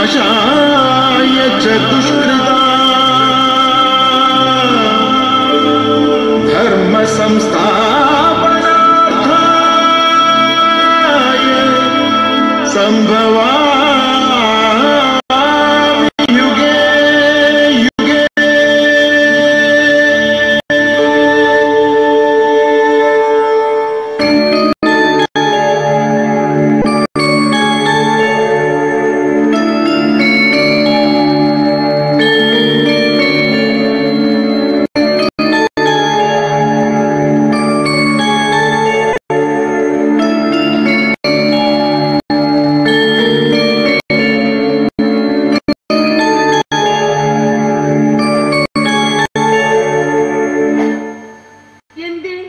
नाशाय च दुष्कृता धर्म संस्थापनार्थाय संभवामि युगे युगे എന്തേ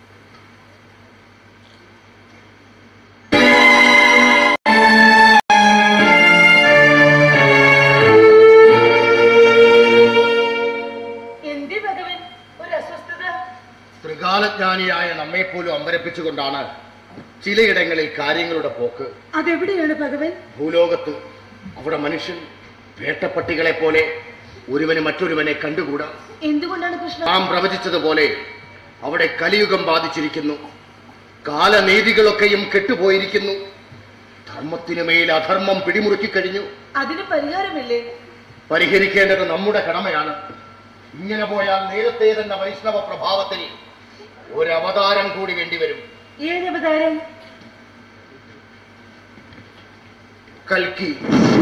എന്തേ ഭഗവൻ ഒരു അസ്വസ്ഥത ത്രികാലജ്ഞാനിയായ നമ്മെപ്പോലും അമ്പരപ്പിച്ചുകൊണ്ടാണ് ചിലയിടങ്ങളിൽ കാര്യങ്ങളുടെ പോക്ക് അതെവിടെയാണ് ഭഗവൻ ഭൂലോകത്ത് അവിടെ മനുഷ്യൻ വേട്ടപ്പട്ടികളെ പോലെ ഒരുവന് മറ്റൊരുവനെ കണ്ടുകൂടാ എന്തുകൊണ്ടാണ് കൃഷ്ണ നാം പ്രവചിച്ചതുപോലെ അവിടെ കലിയുഗം ബാധിച്ചിരിക്കുന്നു കാലനീതികളൊക്കെയും കെട്ടുപോയിരിക്കുന്നു ധർമ്മത്തിനു മേൽ അധർമ്മം പിടിമുറുക്കി കഴിഞ്ഞു അതിന് പരിഹാരമില്ലേ പരിഹരിക്കേണ്ടത് നമ്മുടെ കടമയാണ് ഇങ്ങനെ പോയാൽ നേരത്തെ തന്നെ വൈഷ്ണവ പ്രഭാവത്തിൽ ഒരു അവതാരം കൂടി വേണ്ടിവരും ഏതവതാരം കൽക്കി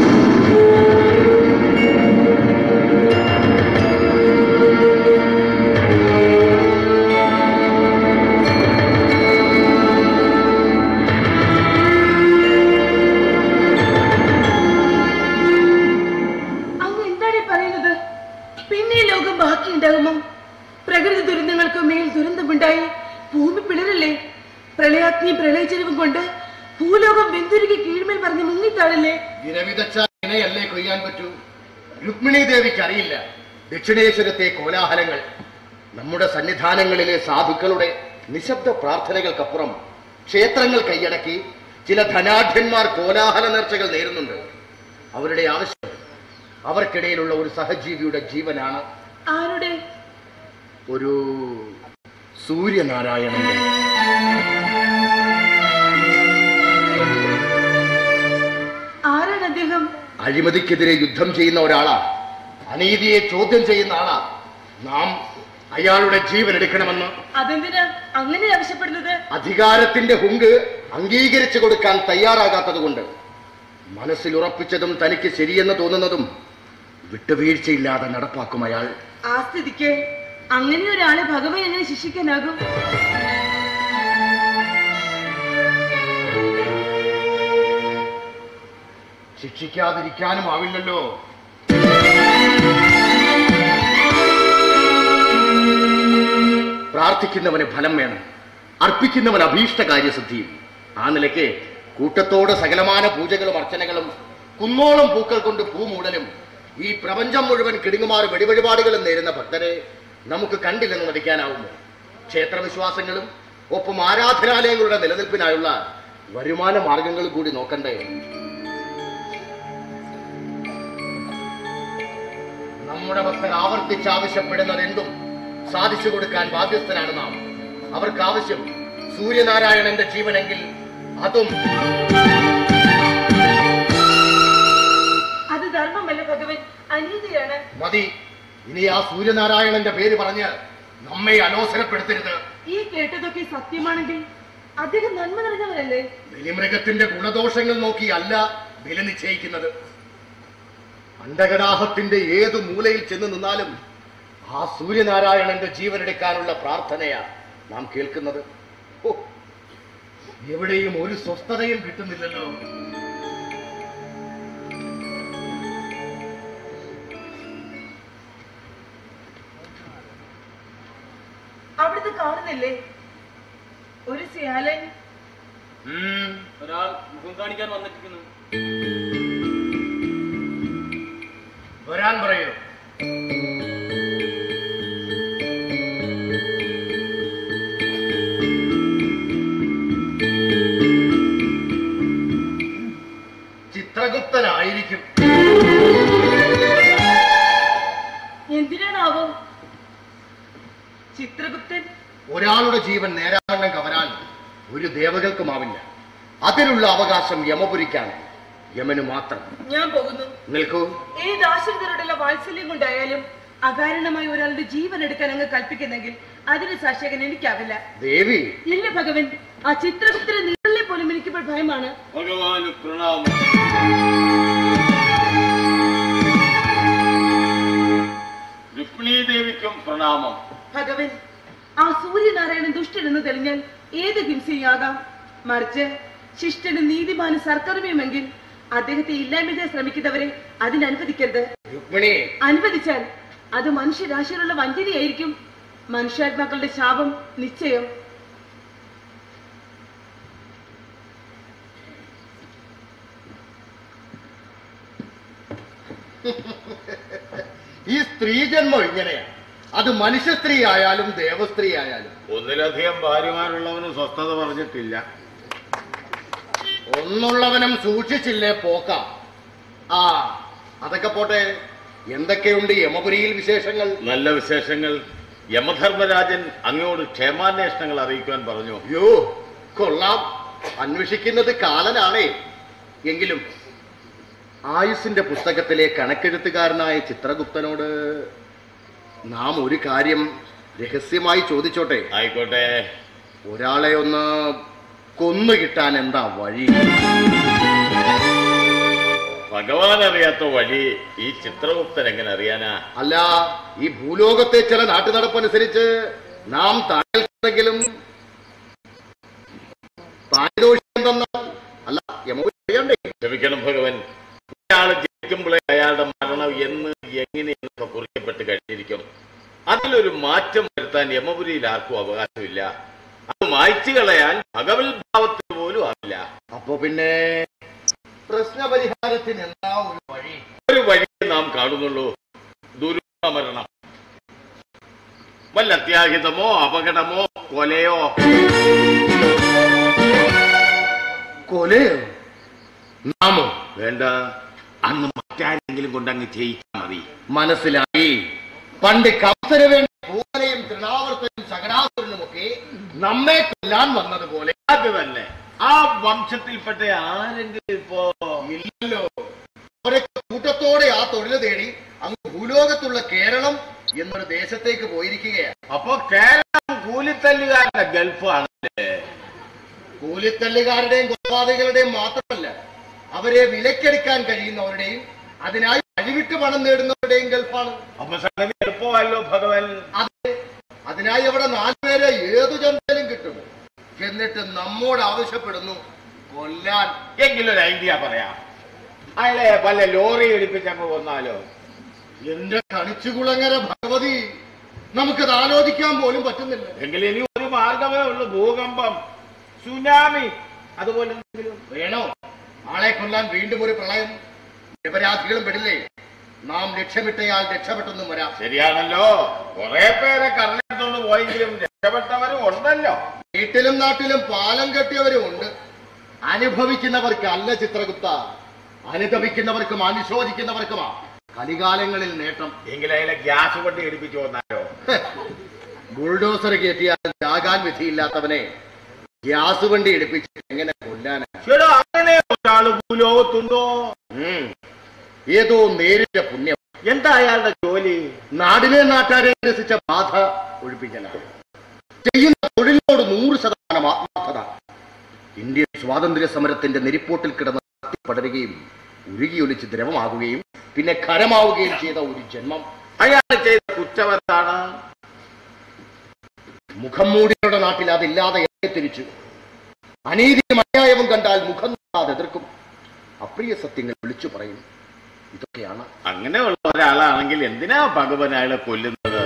അങ്ങ് എന്താണ് ഈ പറയുന്നത് പിന്നെ ഈ ലോകം ബാക്കിയുണ്ടാകുമോ പ്രകൃതി ദുരന്തങ്ങൾക്ക് മേൽ ദുരന്തമുണ്ടായി ഭൂമി പിളരല്ലേ പ്രളയാഗ്നി പ്രളയജലവും കൊണ്ട് ഭൂലോകം വെന്തുരുകി കീഴ്മേൽ പറഞ്ഞ് മുങ്ങിത്താഴല്ലേ വിരവിതച്ച ഇണയല്ലേ കൊയ്യാൻ പറ്റൂ രുക്മിണി ദേവിക്ക് അറിയില്ല ദക്ഷിണേശ്വരത്തെ കോലാഹലങ്ങൾ നമ്മുടെ സന്നിധാനങ്ങളിലെ സാധുക്കളുടെ നിശബ്ദ പ്രാർത്ഥനകൾക്കപ്പുറം ക്ഷേത്രങ്ങൾ കൈയടക്കി ചില ധനാഢ്യന്മാർ കോലാഹല നേർച്ചകൾ നേരുന്നുണ്ട് അവരുടെ ആവശ്യം അവർക്കിടയിലുള്ള ഒരു സഹജീവിയുടെ ജീവനാണ് ആരുടെ ഒരു സൂര്യനാരായണന്റെ ആരാണ് അദ്ദേഹം അഴിമതിക്കെതിരെ യുദ്ധം ചെയ്യുന്ന ഒരാളാ അനീതിയെ ചോദ്യം ചെയ്യുന്ന ആളാ നാം അയാളുടെ ജീവൻ എടുക്കണമെന്ന് അതെന്തിനാ അങ്ങനെ ആവശ്യപ്പെടുന്നത് അധികാരത്തിന്റെ ഹുങ്ക് അംഗീകരിച്ചു കൊടുക്കാൻ തയ്യാറാകാത്തത് കൊണ്ട് മനസ്സിൽ ഉറപ്പിച്ചതും തനിക്ക് ശരിയെന്ന് തോന്നുന്നതും വിട്ടുവീഴ്ചയില്ലാതെ നടപ്പാക്കും അയാൾ ആ സ്ഥിതിക്ക് അങ്ങനെ ഒരാളെ ഭഗവാൻ എങ്ങനെ ശിക്ഷിക്കാനാകും ശിക്ഷിക്കാതിരിക്കാനും ആവില്ലല്ലോ പ്രാർത്ഥിക്കുന്നവന് ഫലം വേണം അർപ്പിക്കുന്നവൻ അഭീഷ്ട കാര്യസിദ്ധിയും ആ നിലയ്ക്ക് കൂട്ടത്തോട് സകലമാന പൂജകളും അർച്ചനകളും കുന്നോളം പൂക്കൾ കൊണ്ട് പൂമൂടലും ഈ പ്രപഞ്ചം മുഴുവൻ കിടുങ്ങുമാറ് വെടിവഴിപാടുകളും നേരുന്ന ഭക്തരെ നമുക്ക് കണ്ടില്ലെന്ന് നടിക്കാനാവുമോ ക്ഷേത്രവിശ്വാസങ്ങളും ഒപ്പം ആരാധനാലയങ്ങളുടെ നിലനിൽപ്പിനായുള്ള വരുമാന മാർഗങ്ങൾ കൂടി നോക്കണ്ടേ നമ്മുടെ ഭക്തർ ആവർത്തിച്ച് ആവശ്യപ്പെടുന്നത് എന്തും സാധിച്ചു കൊടുക്കാൻ ബാധ്യസ്ഥനാണ് നാം അവർക്ക് ആവശ്യം സൂര്യനാരായണന്റെ ജീവനെങ്കിൽ അതും അത് ധർമ്മമല്ല ഭഗവൻ അനീതിയാണ് മതി ഇനി ആ സൂര്യനാരായണന്റെ പേര് പറഞ്ഞ് നമ്മെ അലോസരപ്പെടുത്തരുത് ഈ കേട്ടതൊക്കെ സത്യമാണെങ്കിൽ അദ്ദേഹം നന്മ നിറഞ്ഞവരല്ലേ ബലിമൃഗത്തിന്റെ ഗുണദോഷങ്ങൾ നോക്കി അല്ല വില നിശ്ചയിക്കുന്നത് അണ്ടകടാഹത്തിന്റെ ഏതു മൂലയിൽ ചെന്ന് നിന്നാലും ആ സൂര്യനാരായണന്റെ ജീവനെടുക്കാനുള്ള പ്രാർത്ഥനയാ നാം കേൾക്കുന്നത് ഓ, എവിടെയും ഒരു സ്വസ്ഥതയും കിട്ടുന്നില്ലല്ലോ അവിടുത്തെ കാണുന്നില്ലേ ഒരു സിയാലൻ ഉം, ഒരാൾ മുഖം കാണിക്കാൻ വന്നിരിക്കുന്നു വരാൻ പറയൂ ചിത്രഗുപ്തനാ അതുകൊണ്ടായിരിക്കും എന്തിനാണാവോ ചിത്രഗുപ്തൻ ഒരാളുടെ ജീവൻ നേരാവണ്ണം കവരാൻ ഒരു ദേവകൾക്കുമാവില്ല അതിനുള്ള അവകാശം യമപുരിക്കാണ് യമന് മാത്രം ഞാൻ പോകുന്നു നിൽക്കൂ ഏത് ആശ്രിതരോടുള്ള വാത്സല്യം കൊണ്ടായാലും അകാരണമായി ഒരാളുടെ ജീവൻ എടുക്കാൻ അങ്ങ് കൽപ്പിക്കുന്നെങ്കിൽ അതിന് സാക്ഷിയാകാൻ എനിക്കാവില്ല ദേവി ഇല്ല ഭഗവൻ ആ ചിത്രഗുപ്തരെ നിഴലിനെ പോലും എനിക്കിപ്പോൾ ഭയമാണ് ഭഗവാന് പ്രണാമം രുക്മിണീ ദേവിക്കും പ്രണാമം ഭഗവൻ ആ സൂര്യനാരായണൻ ദുഷ്ടനെന്ന് തെളിഞ്ഞാൽ ഏത് ഹിംസയാകാം മറിച്ച് ശിഷ്ടനും നീതിമാനും സർക്കർമ്യമെങ്കിൽ അദ്ദേഹത്തെ ഇല്ലായ്മ ചെയ്യാൻ ശ്രമിക്കുന്നവരെ അതിനനുവദിക്കരുത് രുക്മിണി അനുവദിച്ചാൽ അത് മനുഷ്യരാശിയിലുള്ള വഞ്ചനയായിരിക്കും മനുഷ്യാത്മാക്കളുടെ ശാപം നിശ്ചയം ഈ സ്ത്രീജന്മം ഇങ്ങനെയാണ് അത് മനുഷ്യ സ്ത്രീ ആയാലും ദേവസ്ത്രീ ആയാലും ഒന്നിലധികം ഭാര്യമാരുള്ളവന് സ്വസ്ഥത പറഞ്ഞിട്ടില്ല ഒന്നുള്ളവനും സൂക്ഷിച്ചില്ലേ പോക്ക ആ അതൊക്കെ പോട്ടെ എന്തൊക്കെയുണ്ട് യമപുരിയിൽ വിശേഷങ്ങൾ നല്ല വിശേഷങ്ങൾ യമധർമ്മരാജൻ അങ്ങയോട് ക്ഷേമാന്വേഷണങ്ങൾ അറിയിക്കുവാൻ പറഞ്ഞു അയ്യോ കൊള്ളാം അന്വേഷിക്കുന്നത് കാലനാണേ എങ്കിലും ആയുസിന്റെ പുസ്തകത്തിലെ കണക്കെഴുത്തുകാരനായ ചിത്രഗുപ്തനോട് നാം ഒരു കാര്യം രഹസ്യമായി ചോദിച്ചോട്ടെ ആയിക്കോട്ടെ ഒരാളെ ഒന്ന് കൊന്നു കിട്ടാൻ എന്താ വഴി ഭഗവാൻ അറിയാത്ത വഴി ഈ ചിത്രഗുപ്തൻ എങ്ങനെ അറിയാനാ അല്ല ഈ ഭൂലോകത്തെ ചില നാട്ടുനടപ്പനുസരിച്ച് നാം താഴെങ്കിലും പാരിതോഷികം എന്തെന്നാൽ അല്ല യമോ അറിയണ്ടേ ക്ഷമിക്കണം ഭഗവൻ ഇയാള് ജനിക്കുമ്പോഴേ അയാളുടെ മരണം എന്ന് എങ്ങനെയെന്നൊക്കെ കുറിക്കപ്പെട്ട് കഴിഞ്ഞിരിക്കും അതിലൊരു മാറ്റം വരുത്താൻ യമപുരിയിൽ ആർക്കും അവകാശമില്ല അത് മായ്ച്ചു കളയാൻ ഭഗവത് ഭാവത്തിന് പോലും ആവില്ല അപ്പോ പിന്നെ പ്രശ്നപരിഹാരത്തിന് എന്താ ഒരു വഴി ഒരു വഴിയെ നാം കാണുന്നുള്ളൂ ദുരുമരണം വല്ല അത്യാഹിതമോ അപകടമോ കൊലയോ കൊലയോ നാമോ വേണ്ട അന്ന് മറ്റാരെങ്കിലും കൊണ്ടങ്ങ് ചെയ്യിച്ചാൽ മതി മനസ്സിലായി പണ്ട് കംസന് വേണ്ടി പൂവനെയും തൃണാവർത്തനും ശകടാസുരനുമൊക്കെ നമ്മെ കൊല്ലാൻ വന്നതുപോലെ അത് തന്നെ ആ വംശത്തിൽപ്പെട്ട ആരെങ്കിലും ഇപ്പോ ഇല്ലല്ലോ അവരൊക്കെ കൂട്ടത്തോടെ ആ തൊഴിൽ തേടി അങ്ങ് ഭൂലോകത്തുള്ള കേരളം എന്നൊരു ദേശത്തേക്ക് പോയിരിക്കുകയാണ് അപ്പൊ കേരളം കൂലിത്തല്ലുകാരുടെ ഗൾഫാണ് കൂലിത്തല്ലുകാരുടെയും കൊലപാതകളുടെയും മാത്രമല്ല അവരെ വിലക്കെടുക്കാൻ കഴിയുന്നവരുടെയും അതിനായി വഴിവിട്ട് പണം നേടുന്നവരുടെയും ഗൾഫാണ് അപ്പൊ സംഗതി എളുപ്പമല്ലോ ഭഗവൻ അത് അതിനായി അവിടെ നാലുപേരെ ഏതു ചന്തയിലും കിട്ടും എന്നിട്ട് നമ്മോട് ആവശ്യപ്പെടുന്നു കൊല്ലാൻ എങ്കിലൊരു ഐഡിയ പറയാം അയാളെ വല്ല ലോറി ഇടിപ്പിച്ചങ്ങ് കൊന്നാലോ എന്റെ കണിച്ചുകുളങ്ങര ഭഗവതി നമുക്കത് ആലോചിക്കാൻ പോലും പറ്റുന്നില്ല എങ്കിൽ ഇനി ഒരു മാർഗമേ ഉള്ളൂ ഭൂകമ്പം സുനാമി അതുപോലെ എന്തെങ്കിലും വേണോ ആളെ കൊല്ലാൻ വീണ്ടും ഒരു പ്രളയം നിരപരാധികളും പെടില്ലേ നാം ലക്ഷ്യമിട്ടയാൾ രക്ഷപ്പെട്ടെന്നും വരാം ശരിയാണല്ലോ കുറെ പേരെ കറണെടുത്തോണ്ട് പോയെങ്കിലും രക്ഷപ്പെട്ടവരും ഉണ്ടല്ലോ വീട്ടിലും നാട്ടിലും പാലം കെട്ടിയവരും ഉണ്ട് അനുഭവിക്കുന്നവർക്ക് അല്ല ചിത്രഗുപ്ത അനുഭവിക്കുന്നവർക്കും അനുശോചിക്കുന്നവർക്കുമാ കലികാലങ്ങളിൽ നേട്ടം എങ്കിൽ അയാളെ ഗ്യാസ് വണ്ടി ഇടിപ്പിച്ചു വന്നാലോ ബുൾഡോസർ കയറ്റിയാൽ ജാകാൻ വിധിയില്ലാത്തവനെ ഗ്യാസ് വണ്ടി എടുപ്പിച്ച് എങ്ങനെ കൊല്ലാനാ ചേട്ടാ അങ്ങനെ ഒരാള് ഭൂലോകത്തുണ്ടോ ഉം. ഏതോ നേരിട്ട പുണ്യം എന്താ അയാളുടെ ജോലി നാടിനെ നാട്ടാരെ രസിച്ച ബാധ ഒഴിപ്പിക്കലാണ് ചെയ്യുന്ന തൊഴിലിനോട് നൂറ് ശതമാനം ആത്മാർത്ഥത ഇന്ത്യൻ സ്വാതന്ത്ര്യ സമരത്തിന്റെ നെരിപ്പോട്ടിൽ കിടന്ന് പടരുകയും ഉരുകിയൊലിച്ച് ദ്രവമാകുകയും പിന്നെ ഖരമാവുകയും ചെയ്ത ഒരു ജന്മം അയാൾ ചെയ്ത കുറ്റവർത്താണ് മുഖം മൂടിയുടെ നാട്ടിൽ അതില്ലാതെ എന്നെ തിരിച്ചു അനീതിയും അന്യായവും കണ്ടാൽ മുഖം നോക്കാതെ എതിർക്കും അപ്രിയ സത്യങ്ങൾ വിളിച്ചു പറയും ഇതൊക്കെയാണ് അങ്ങനെയുള്ള ഒരാളാണെങ്കിൽ എന്തിനാ ഭഗവൻ അയാളെ കൊല്ലുന്നത്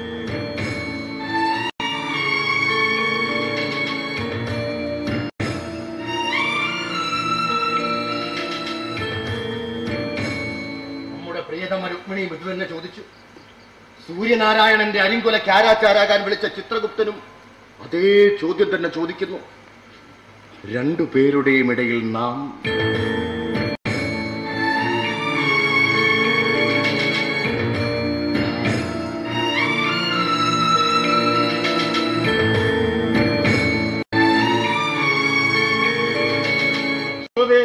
നമ്മുടെ പ്രിയതമ രുക്മിണി ഇത് തന്നെ ചോദിച്ചു സൂര്യനാരായണന്റെ അരിങ്കുല ക്യാരാച്ചാരാകാൻ വിളിച്ച ചിത്രഗുപ്തനും അതേ ചോദ്യം തന്നെ ചോദിക്കുന്നു രണ്ടു പേരുടെയും ഇടയിൽ നാം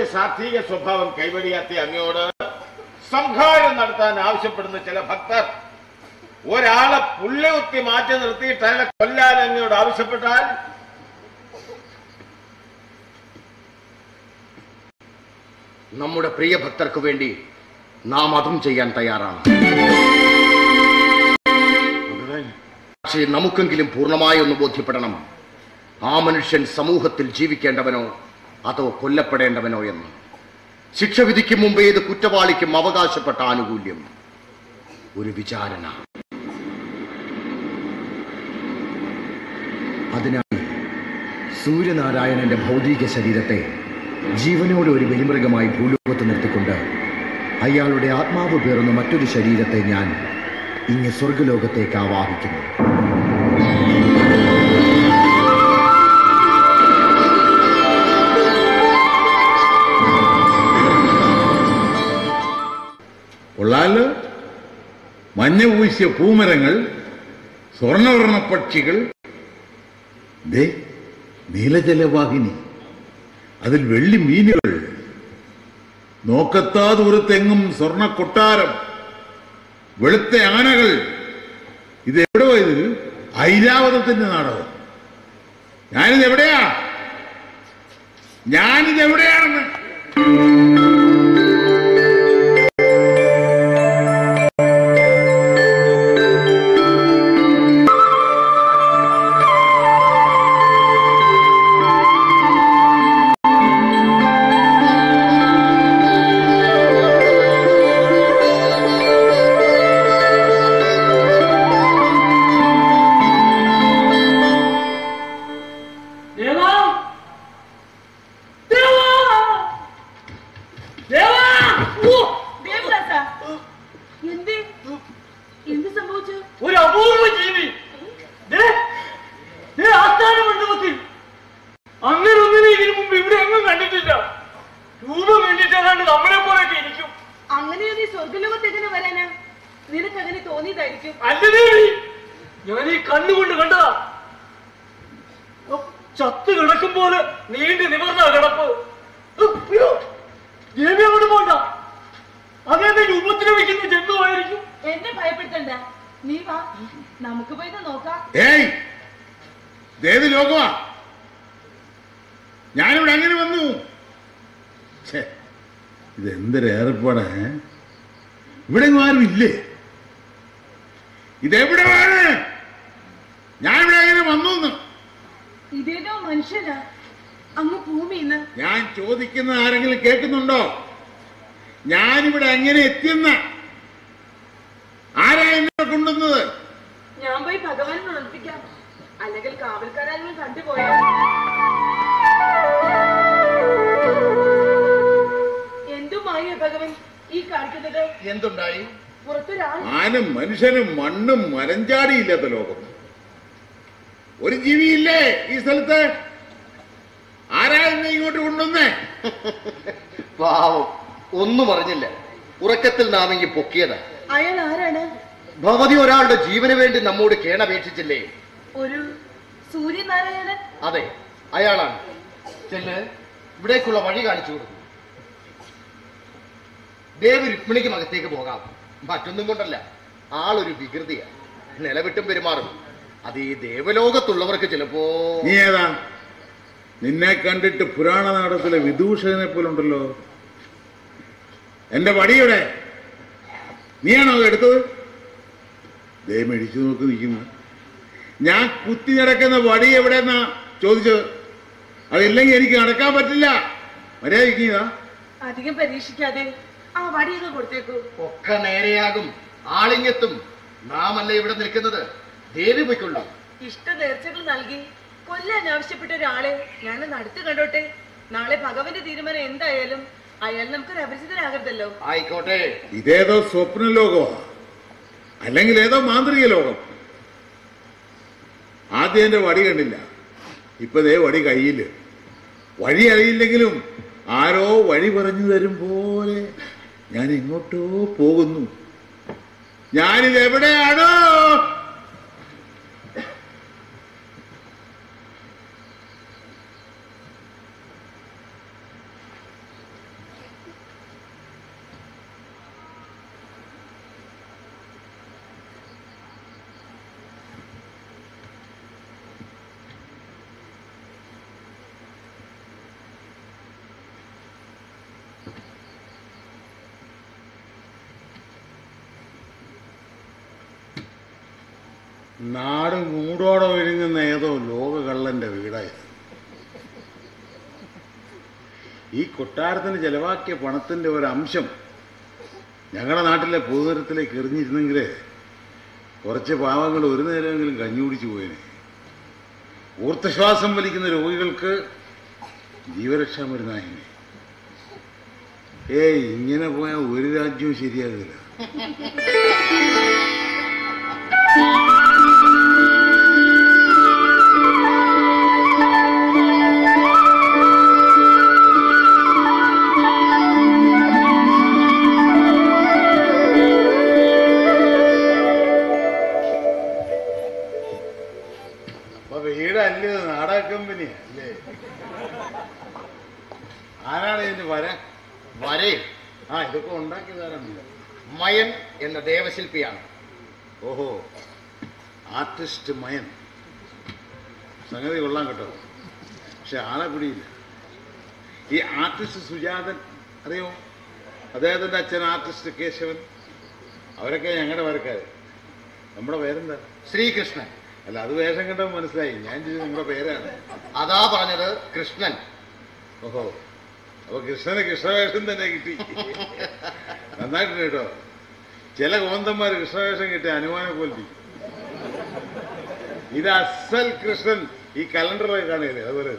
സാത്വിക സ്വഭാവം കൈവടിയാത്ത അങ്ങയോട് സംഹാരം നടത്താൻ ആവശ്യപ്പെടുന്ന ചില ഭക്തർ ഒരാളെ പുള്ളികുത്തി മാറ്റി നിർത്തിയിട്ട് അയാളെ കൊല്ലാൻ അങ്ങയോട് ആവശ്യപ്പെട്ടാൽ നമ്മുടെ പ്രിയ ഭക്തർക്ക് വേണ്ടി നാം അതും ചെയ്യാൻ തയ്യാറാണ് പക്ഷേ നമുക്കെങ്കിലും പൂർണ്ണമായി ഒന്ന് ബോധ്യപ്പെടണം ആ മനുഷ്യൻ സമൂഹത്തിൽ ജീവിക്കേണ്ടവനോ അതോ കൊല്ലപ്പെടേണ്ടവനോ എന്ന് ശിക്ഷ വിധിക്കും മുമ്പേ ഇത് കുറ്റവാളിക്കും അവകാശപ്പെട്ട ആനുകൂല്യം ഒരു വിചാരണ അതിനായി സൂര്യനാരായണന്റെ ഭൗതിക ശരീരത്തെ ജീവനോടെ ഒരു ബലിമൃഗമായി ഭൂലോകത്ത് നിർത്തിക്കൊണ്ട് അയാളുടെ ആത്മാവ് പേറുന്ന മറ്റൊരു ശരീരത്തെ ഞാൻ ഇങ്ങ് സ്വർഗലോകത്തേക്ക് ആവാഹിക്കുന്നു കൊള്ളാലോ മഞ്ഞ പൂശിയ പൂമരങ്ങൾ സ്വർണവർണ്ണ പക്ഷികൾ ദേ നീലജലവാഹിനി അതിൽ വെള്ളി മീനുകൾ നോക്കത്താ ദൂരത്തെങ്ങും സ്വർണ കൊട്ടാരം വെളുത്ത ആനകൾ ഇത് എവിടെ പോയത് ഐരാവതത്തിന്റെ നാടകം ഞാനിത് എവിടെയാ ഞാനിത് എവിടെയാണെന്ന് ദേവാ ദേവാ ദേവാ ഓ ദേവദാസ എന്ത് എന്ത് സംഭവിച്ചു ഒരു അപൂർവ ജീവി ദേ, ദേ ആസ്ഥാന മണ്ഡപത്തിൽ അങ്ങനെ ഒന്നിനെ ഇതിനു മുമ്പ് ഇവിടെ എങ്ങും കണ്ടിട്ടില്ല രൂപം വേണ്ടിയിട്ടാണ് നമ്മളെ പോലെയൊക്കെ ഇരിക്കും അങ്ങനെ നീ സ്വർഗലോകത്ത് എങ്ങനെ വരാനാ നിനക്ക് അങ്ങനെ തോന്നിയതായിരിക്കും അല്ല ദേവി ഞാൻ ഈ കണ്ണുകൊണ്ട് കണ്ടതാ ഉം, ചത്ത് കിടക്കും പോലെ നീണ്ടു നിവർന്ന കിടപ്പ് ഉം, അയ്യോ, ദേവി അവിടെ പോണ്ട അതെന്തെങ്കിലും ഉപദ്രവിക്കുന്ന ജന്തുവായിരിക്കും എന്നെ ഭയപ്പെടുത്തണ്ട നീ വാ നമുക്ക് പോയി ഇത് നോക്കാം ഏയ് ഇതേത് ലോകമാ ഞാനിവിടെ അങ്ങനെ വന്നു ഛേ, ഇതെന്തൊരു ഏർപ്പാടാ ഏ? ഇവിടെ എങ്ങും ആരും ഇല്ലേ ഇതെവിടെ വേണ് ഞാനിവിടെ അങ്ങനെ വന്നു എന്ന്. ഇതേതോ മനുഷ്യനാ അങ്ങ് ഭൂമിന്ന് ഞാൻ ചോദിക്കുന്ന ആരെങ്കിലും കേൾക്കുന്നുണ്ടോ ഞാനിവിടെ എങ്ങനെ എത്തിയെന്ന ആരാ എന്നെ കൊണ്ടുവന്നത് ഞാൻ പോയി ഭഗവാനെ ഉണർത്തിക്കാം അല്ലെങ്കിൽ കാവൽക്കാരെങ്കിലും കണ്ടുപോയോ എന്തുമായി ഭഗവൻ ഈ കാണിക്കുന്നത് എന്തുണ്ടായി പുറത്തൊരാൾ ആനും മനുഷ്യനും മണ്ണും മരഞ്ചാടിയില്ലാത്ത ലോകം ഒരു ജീവിയില്ലേ ഈ സ്ഥലത്ത് ആരാ എന്നെ ഇങ്ങോട്ട് കൊണ്ടുവന്നേ പാവം ഒന്നും അറിഞ്ഞില്ല ഉറക്കത്തിൽ നാം ഇങ്ങ് പൊക്കിയതാ അയാൾ ആരാണ് ഭഗവതി ഒരാളുടെ ജീവന് വേണ്ടി നമ്മോട് കേണപേക്ഷിച്ചില്ലേ ഒരു സൂര്യനാരായണൻ അതെ അയാളാണ് ചെല്ല് ഇവിടേക്കുള്ള വഴി കാണിച്ചു കൊടുക്കും ദേവി രുക്മിണിക്കും അകത്തേക്ക് പോകാം മറ്റൊന്നും കൊണ്ടല്ല ആളൊരു വികൃതിയാ നിലവിട്ടും പെരുമാറും അത് ഈ ദേവലോകത്തുള്ളവർക്ക് ചിലപ്പോ നീ ഏതാ നിന്നെ കണ്ടിട്ട് പുരാണ നാടകത്തിലെ വിദൂഷകനെ പോലുണ്ടല്ലോ എന്റെ വടിയുടെ നീയാണോ അത് എടുത്തത് ദേ മേടിച്ചു നോക്ക് നിൽക്കുന്നു ഞാൻ കുത്തി നടക്കുന്ന വടി എവിടെന്നാ ചോദിച്ചത് അതില്ലെങ്കിൽ എനിക്ക് നടക്കാൻ പറ്റില്ല മര്യാദ അധികം പരീക്ഷിക്കാതെ ആ വടിയൊക്കെ കൊടുത്തേക്കൂ ഒക്കെ നേരെയാകും ആളിങ്ങെത്തും നാമല്ല ഇവിടെ നിൽക്കുന്നത് ദേവി പൊയ്ക്കൊള്ളൂ ഇഷ്ട നേർച്ചകൾ നൽകി കൊല്ലാൻ ആവശ്യപ്പെട്ട ഒരാളെ ഞാൻ അടുത്ത് കണ്ടോട്ടെ നാളെ ഭഗവന്റെ തീരുമാനം എന്തായാലും അയാൾ നമുക്കൊരു അപരിചിതനാകരുതല്ലോ ആയിക്കോട്ടെ ഇതേതോ സ്വപ്ന ലോകമാ അല്ലെങ്കിൽ ഏതോ മാന്ത്രിക ലോകം ആദ്യം എന്റെ വടി കണ്ടില്ല ഇപ്പൊ ദേ വടി കയ്യില് വഴി അറിയില്ലെങ്കിലും ആരോ വഴി പറഞ്ഞു തരും പോലെ ഞാൻ എങ്ങോട്ടോ പോകുന്നു ഞാനിത് എവിടെയാണോ നാട് മൂടോടെ വിഴുങ്ങുന്ന ഏതോ ലോകകള്ളന്റെ വീടായത് ഈ കൊട്ടാരത്തിന് ചെലവാക്കിയ പണത്തിന്റെ ഒരു അംശം ഞങ്ങളുടെ നാട്ടിലെ പൊതുനിരത്തിലേക്ക് എറിഞ്ഞിരുന്നെങ്കിൽ കുറച്ച് പാവങ്ങൾ ഒരു നേരമെങ്കിലും കഞ്ഞി കുടിച്ചു പോയേനെ ഊർത്തശ്വാസം വലിക്കുന്ന രോഗികൾക്ക് ജീവരക്ഷാ മരുന്നായിനെ ഏയ് ഇങ്ങനെ പോയാൽ ഒരു രാജ്യവും ശരിയാകില്ല അപ്പൊ വീടല്ലേ ഇത്, നാടക കമ്പനിയാ അല്ലേ ആരാണ് ഇതിന് വരാൻ വരേ ആ ഇതൊക്കെ ഉണ്ടാക്കിയതാരാണല്ലോ മയൻ എന്ന ദേവശില്പിയാണ് ഓഹോ ആർട്ടിസ്റ്റ് മയൻ സംഗതി കൊള്ളാൻ കേട്ടോ പക്ഷെ ആളെ പിടിയില്ല ഈ ആർട്ടിസ്റ്റ് സുജാതൻ അറിയോ അദ്ദേഹത്തിൻ്റെ അച്ഛൻ ആർട്ടിസ്റ്റ് കേശവൻ അവരൊക്കെ ഞങ്ങളുടെ വരക്കാര് നമ്മുടെ പേരെന്താ ശ്രീകൃഷ്ണൻ അല്ല അത് വേഷം കണ്ടപ്പോൾ മനസ്സിലായി ഞാൻ ചോദിച്ചത് നിങ്ങളുടെ പേരാണ് അതാ പറഞ്ഞത് കൃഷ്ണൻ ഓഹോ അപ്പൊ കൃഷ്ണന് കൃഷ്ണവേഷം തന്നെ കിട്ടി നന്നായിട്ടുണ്ട് കേട്ടോ ചില കോന്തന്മാർ കൃഷ്ണവേഷം കിട്ടിയ അനുമാനം പോലെ ഇരിക്കും. ഇത് അസൽ കൃഷ്ണൻ ഈ കലണ്ടറിലൊക്കെ കാണില്ലേ അതുപോലെ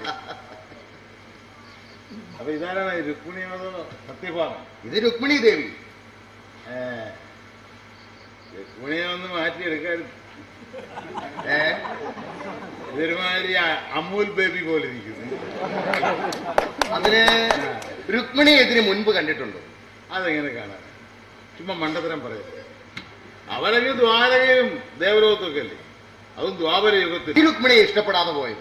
അപ്പൊ ഇതാരാണ് ഈ രുക്മിണിയാണോ സത്യഭാമ ഇത് രുക്മിണി ദേവി ഏ രുക്മിണിയെ ഒന്ന് മാറ്റിയെടുക്കാൻ ഏ ഇതൊരുമാതിരി അ- അമൂൽ ബേബി പോലെ ഇരിക്കുന്നു അതിന് രുക്മിണിയെ ഇതിന് മുൻപ് കണ്ടിട്ടുണ്ടോ അതെങ്ങനെ കാണാൻ ചുമ്മാ മണ്ടത്തരം പറയരുത് അവരൊക്കെ ദ്വാരകയും ദേവലോകത്തൊക്കെ അല്ലേ അതും ദ്വാപര യുഗത്തിൽ ഈ രുക്മിണിയെ ഇഷ്ടപ്പെടാതെ പോയത്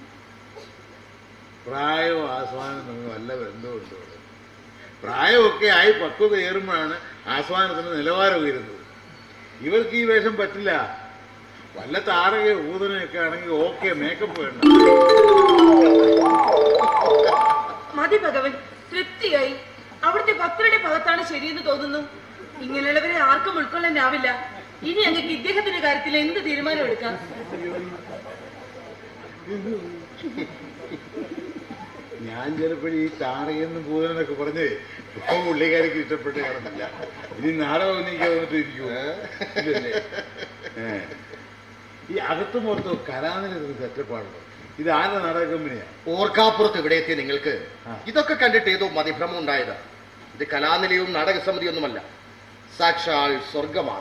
പ്രായവും ആസ്വാദനം തമ്മിൽ വല്ല ബന്ധമുണ്ട് ഇവിടെ. പ്രായമൊക്കെ ആയി പക്വത ഏറുമ്പോഴാണ് ആസ്വാദനത്തിന് നിലവാരം ഉയരുന്നത് ഇവർക്ക് ഈ വേഷം പറ്റില്ല വല്ല താരകയോ ഊതനയൊക്കെ ആണെങ്കിൽ ഓക്കെ മേക്കപ്പ് വേണ്ട മതി ഭഗവൻ തൃപ്തിയായി അവിടുത്തെ ഭക്തരുടെ ഭാഗത്താണ് ശരിയെന്ന് തോന്നുന്നു ഇങ്ങനെയുള്ളവരെ ആർക്കും ഉൾക്കൊള്ളാനാവില്ല ഇനി അങ്ങക്ക് ഇദ്ദേഹത്തിന്റെ കാര്യത്തിൽ എന്ത് തീരുമാനം എടുക്കാം ഞാൻ ചിലപ്പോഴും ഈ താരകെന്നും പൂതനെന്നൊക്കെ പറഞ്ഞ് ഇപ്പൊ പുള്ളിക്കാരിക്ക് ഇഷ്ടപ്പെട്ട് കാണുന്നില്ല ഇനി നാടകം അഭിനയിക്കാൻ വന്നിട്ട് ഇരിക്കുമോ ഇല്ലല്ലേ ഏ. ഈ അകത്തും പുറത്തും കലാനിലൊരു സെറ്റപ്പാണല്ലോ ഇത് ആരുടെ നാടക കമ്പനിയാ ഓർക്കാപ്പുറത്ത് ഇവിടെ എത്തിയ നിങ്ങൾക്ക് ആ. ഇതൊക്കെ കണ്ടിട്ട് ഏതോ മതിഭ്രമം ഉണ്ടായതാ ഇത് കലാനിലയവും നാടകസമിതിയൊന്നുമല്ല സാക്ഷാൽ സ്വർഗമാണ്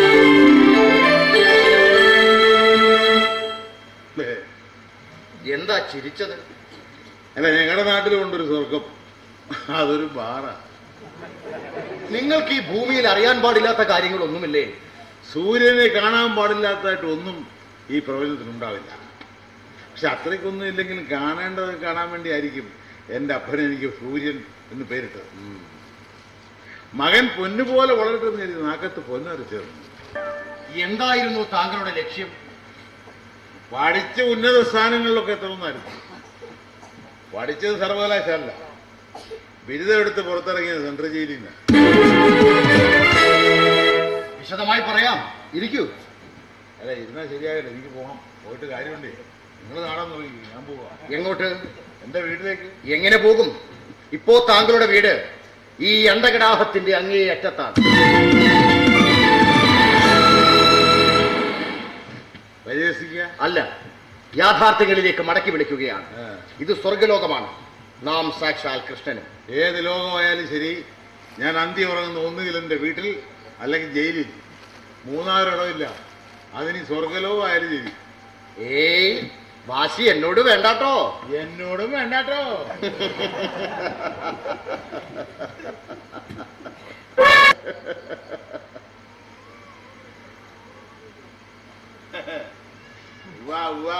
ഏ. എന്താ ചിരിച്ചത് അല്ല ഞങ്ങളുടെ നാട്ടിലുണ്ടൊരു സ്വർഗം അതൊരു ബാറാ നിങ്ങൾക്ക് ഈ ഭൂമിയിൽ അറിയാൻ പാടില്ലാത്ത കാര്യങ്ങളൊന്നുമില്ലേ സൂര്യനെ കാണാൻ പാടില്ലാത്തതായിട്ട് ഒന്നും ഈ പ്രപഞ്ചത്തിലുണ്ടാവില്ല പക്ഷെ അത്രയ്ക്കൊന്നും ഇല്ലെങ്കിലും കാണേണ്ടത് കാണാൻ വേണ്ടി ആയിരിക്കും എൻ്റെ അപ്പൻ എനിക്ക് സൂര്യൻ എന്ന് പേരിട്ടത് മകൻ പൊന്നുപോലെ വളരട്ടെ എന്ന് കരുതി നാക്കത്ത് പൊന്നരച്ചേർന്നു എന്തായിരുന്നു താങ്കളുടെ ലക്ഷ്യം പഠിച്ച ഉന്നത സ്ഥാനങ്ങളിലൊക്കെ എത്തണമെന്നായിരുന്നു പഠിച്ചത് സർവകലാശാല ബിരുദം എടുത്ത് പുറത്തിറങ്ങിയത് സെൻട്രൽ ജയിലിൽ നിന്ന് വിശദമായി പറയാം ഇരിക്കൂ അല്ല ഇരുന്നാൽ ശരിയാകില്ല എനിക്ക് പോകണം പോയിട്ട് കാര്യമുണ്ടേ നിങ്ങൾ നാടാൻ നോക്കി ഞാൻ പോവാ എങ്ങോട്ട് എൻ്റെ വീട്ടിലേക്ക് എങ്ങനെ പോകും ഇപ്പോ താങ്കളുടെ വീട് ഈ അണ്ടകടാഹത്തിന്റെ അങ്ങേ അറ്റത്താണ് പരിഹസിക്കുക അല്ല യാഥാർത്ഥ്യങ്ങളിലേക്ക് മടക്കി വിളിക്കുകയാണ് ആ. ഇത് സ്വർഗലോകമാണ് നാം സാക്ഷാൽ കൃഷ്ണനും ഏത് ലോകമായാലും ശരി ഞാൻ അന്തി ഉറങ്ങുന്ന ഒന്നുകിൽ എൻ്റെ വീട്ടിൽ അല്ലെങ്കിൽ ജയിലിൽ മൂന്നാറിടമില്ല അതിന് സ്വർഗലോകമായാലും ശരി ഏയ് വാശി എന്നോട് വേണ്ടാട്ടോ എന്നോടും വേണ്ടാട്ടോ വാ വാ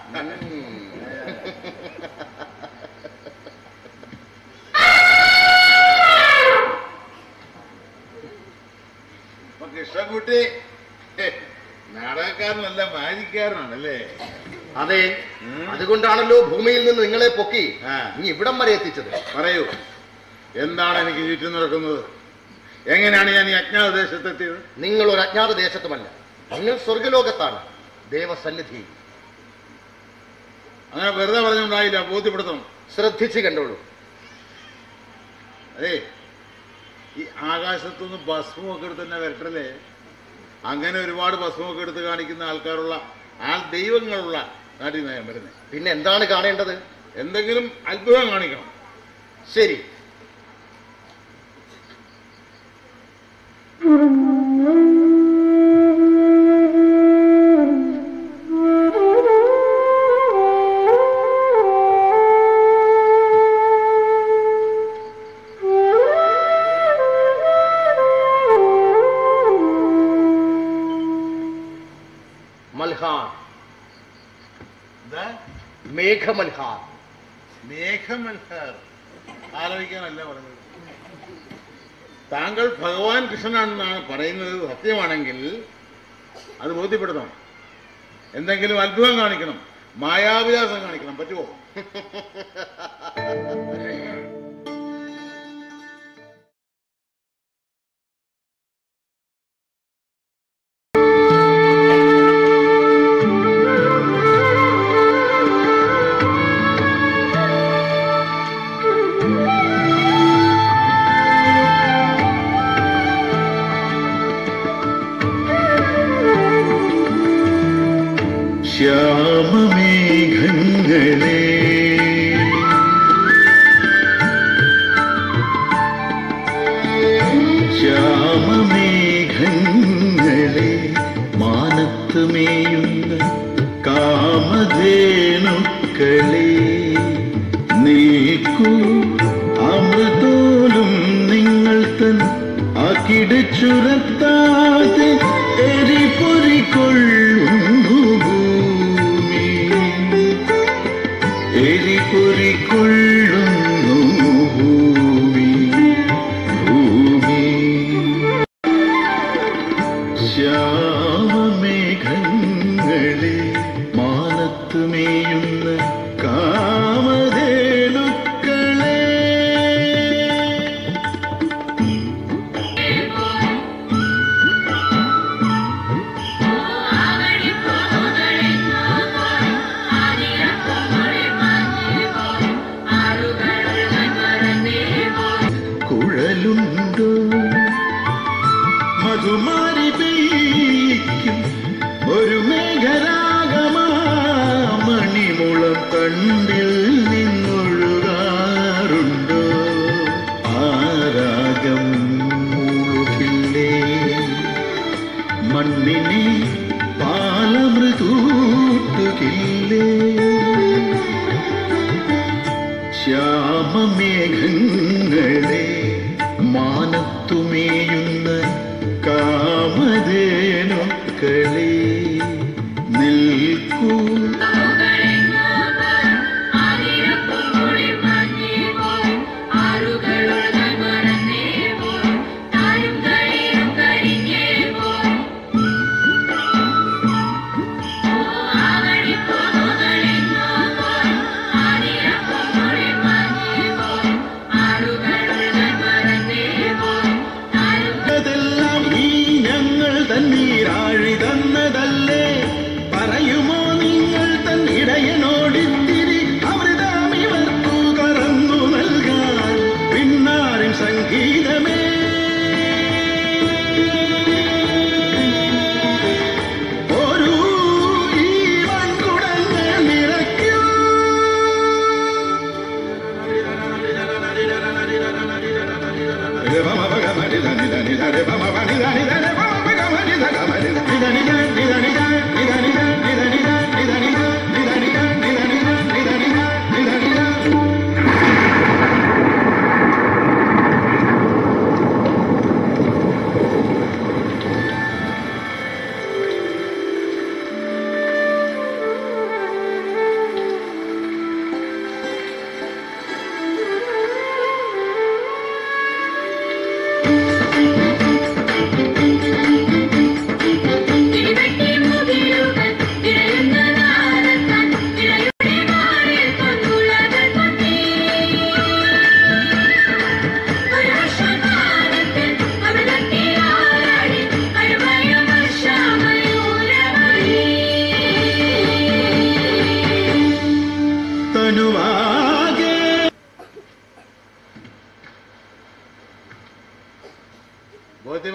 അപ്പൊ കൃഷ്ണൻകുട്ടി നാടകക്കാരനല്ല മാജിക്കാരനാണല്ലേ അതെ ഉം. അതുകൊണ്ടാണല്ലോ ഭൂമിയിൽ നിന്ന് നിങ്ങളെ പൊക്കി ആ. ഇനി ഇവിടം വരെ എത്തിച്ചത് പറയൂ എന്താണ് എനിക്ക് ചുറ്റും നടക്കുന്നത് എങ്ങനെയാണ് ഞാൻ ഈ അജ്ഞാതദേശത്തെത്തിയത് നിങ്ങൾ ഒരു അജ്ഞാത ദേശത്തുമല്ല അങ്ങ് സ്വർഗലോകത്താണ് ദേവസന്നിധി അങ്ങനെ വെറുതെ പറഞ്ഞുണ്ടായില്ല ബോധ്യപ്പെടുത്തണം ശ്രദ്ധിച്ച് കണ്ടോളൂ അതെ ഈ ആകാശത്തുനിന്ന് ഭസ്മമൊക്കെ എടുത്ത് തന്നെ വരട്ടല്ലേ അങ്ങനെ ഒരുപാട് ഭസ്മമൊക്കെ എടുത്ത് കാണിക്കുന്ന ആൾക്കാരുള്ള ആ ദൈവങ്ങളുള്ള നാട്ടിൽ നിന്ന് ഞാൻ വരുന്നത് പിന്നെ എന്താണ് കാണേണ്ടത് എന്തെങ്കിലും അത്ഭുതം കാണിക്കണം ശരി മൽഹാർ എന്താ മേഘമൽഹാർ മേഘമൽഹാർ ആലോചിക്കാനല്ല പറഞ്ഞത് താങ്കൾ ഭഗവാൻ കൃഷ്ണനാണെന്നാണ് പറയുന്നത് സത്യമാണെങ്കിൽ അത് ബോധ്യപ്പെടുത്തണം എന്തെങ്കിലും അത്ഭുതം കാണിക്കണം മായാവിലാസം കാണിക്കണം പറ്റുമോ ശ്യാമമേഘങ്ങളെ ശ്യാമമേഘങ്ങളെ മാനത്ത് മേയുന്ന കാമധേനുക്കളെ നിൽക്കൂ അമൃതോലും നിങ്ങൾ തൻ അകിടച്ചുരത്താതെ എരിപൊരിക്കൊള്ളുന്നു ഭൂമി എരിപൊരിക്കൊള്ളുന്നു ഭൂമി ഭൂമി ശ്യാമമേഘങ്ങളെ മാനത്ത് മേയുന്ന കാമധേനുക്കളെ കുഴലുണ്ടോ മധുമാരി പെയ്ക്കും ഒരു മേഘരാഗമാ മണിമുളം കണ്ടിൽ നിന്നൊഴുകാറുണ്ടോ ആരാഗം മുഴുകില്ലേ മണ്ണിനെ പാലമൃതൂട്ടുകില്ലേ ശ്യാമമേഘങ്ങളെ മാനത്തുമേയുന്ന കാമധേനുക്കളെ നിൽക്കൂ അതെല്ലാം ഈ ഞങ്ങൾ തന്നീരാഴി തന്നതല്ലേ പറയുമോ നിങ്ങൾ തൻ ഇടയനോടിത്തിരി അമൃതാമിവർക്കു കറന്നു നൽകാൻ പിന്നാരിൻ സംഗീതമേ ഒരു ഈ മൺകുടങ്ങൾ നിറയ്ക്കൂ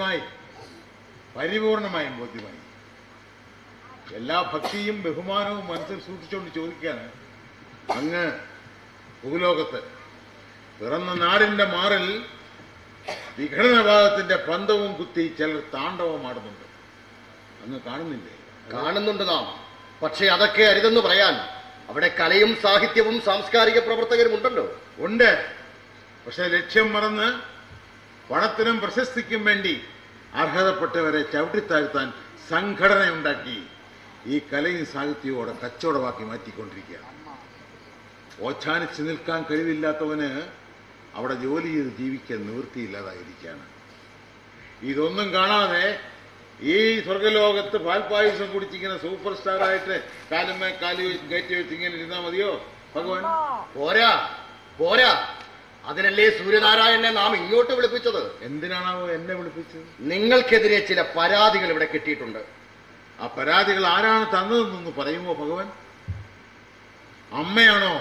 നന്നായി പരിപൂർണമായും ബോധ്യമായി എല്ലാ ഭക്തിയും ബഹുമാനവും മനസ്സിൽ സൂക്ഷിച്ചുകൊണ്ട് ചോദിക്കാണ് അങ്ങ് ഭൂലോകത്ത് പിറന്ന നാടിന്റെ മാറിൽ വിഘടനഭാഗത്തിന്റെ പന്തവും കുത്തി ചിലർ താണ്ഡവമാടുന്നുണ്ട് അങ്ങ് കാണുന്നില്ലേ കാണുന്നുണ്ട് നാം പക്ഷേ അതൊക്കെ അരുതെന്ന് പറയാൻ അവിടെ കലയും സാഹിത്യവും സാംസ്കാരിക പ്രവർത്തകരും ഉണ്ടല്ലോ ഉണ്ട് പക്ഷെ ലക്ഷ്യം മറന്ന് പണത്തിനും പ്രശസ്തിക്കും വേണ്ടി അർഹതപ്പെട്ടവരെ ചവിട്ടിത്താഴ്ത്താൻ സംഘടനയുണ്ടാക്കി ഈ കലയും സാഹിത്യവും അവിടെ കച്ചവടമാക്കി മാറ്റിക്കൊണ്ടിരിക്കുകയാണ് ഓച്ഛാനിച്ച് നിൽക്കാൻ കഴിവില്ലാത്തവന് അവിടെ ജോലി ചെയ്ത് ജീവിക്കാൻ നിവൃത്തിയില്ലാതായിരിക്കുകയാണ് ഇതൊന്നും കാണാതെ ഈ സ്വർഗലോകത്ത് പാൽപ്പായസം കുടിച്ചിങ്ങനെ സൂപ്പർ സ്റ്റാർ ആയിട്ട് കാലുമേ കാലു വെച്ച് കയറ്റി വെച്ച് ഇങ്ങനെ ഇരുന്നാൽ മതിയോ ഭഗവാൻ പോരാ പോരാ അതിനല്ലേ സൂര്യനാരായണനെ നാം ഇങ്ങോട്ട് വിളിപ്പിച്ചത് എന്തിനാണാവോ എന്നെ വിളിപ്പിച്ചത് നിങ്ങൾക്കെതിരെ ചില പരാതികൾ ഇവിടെ കിട്ടിയിട്ടുണ്ട് ആ പരാതികൾ ആരാണ് തന്നതെന്നൊന്ന് പറയുമോ ഭഗവാൻ അമ്മയാണോ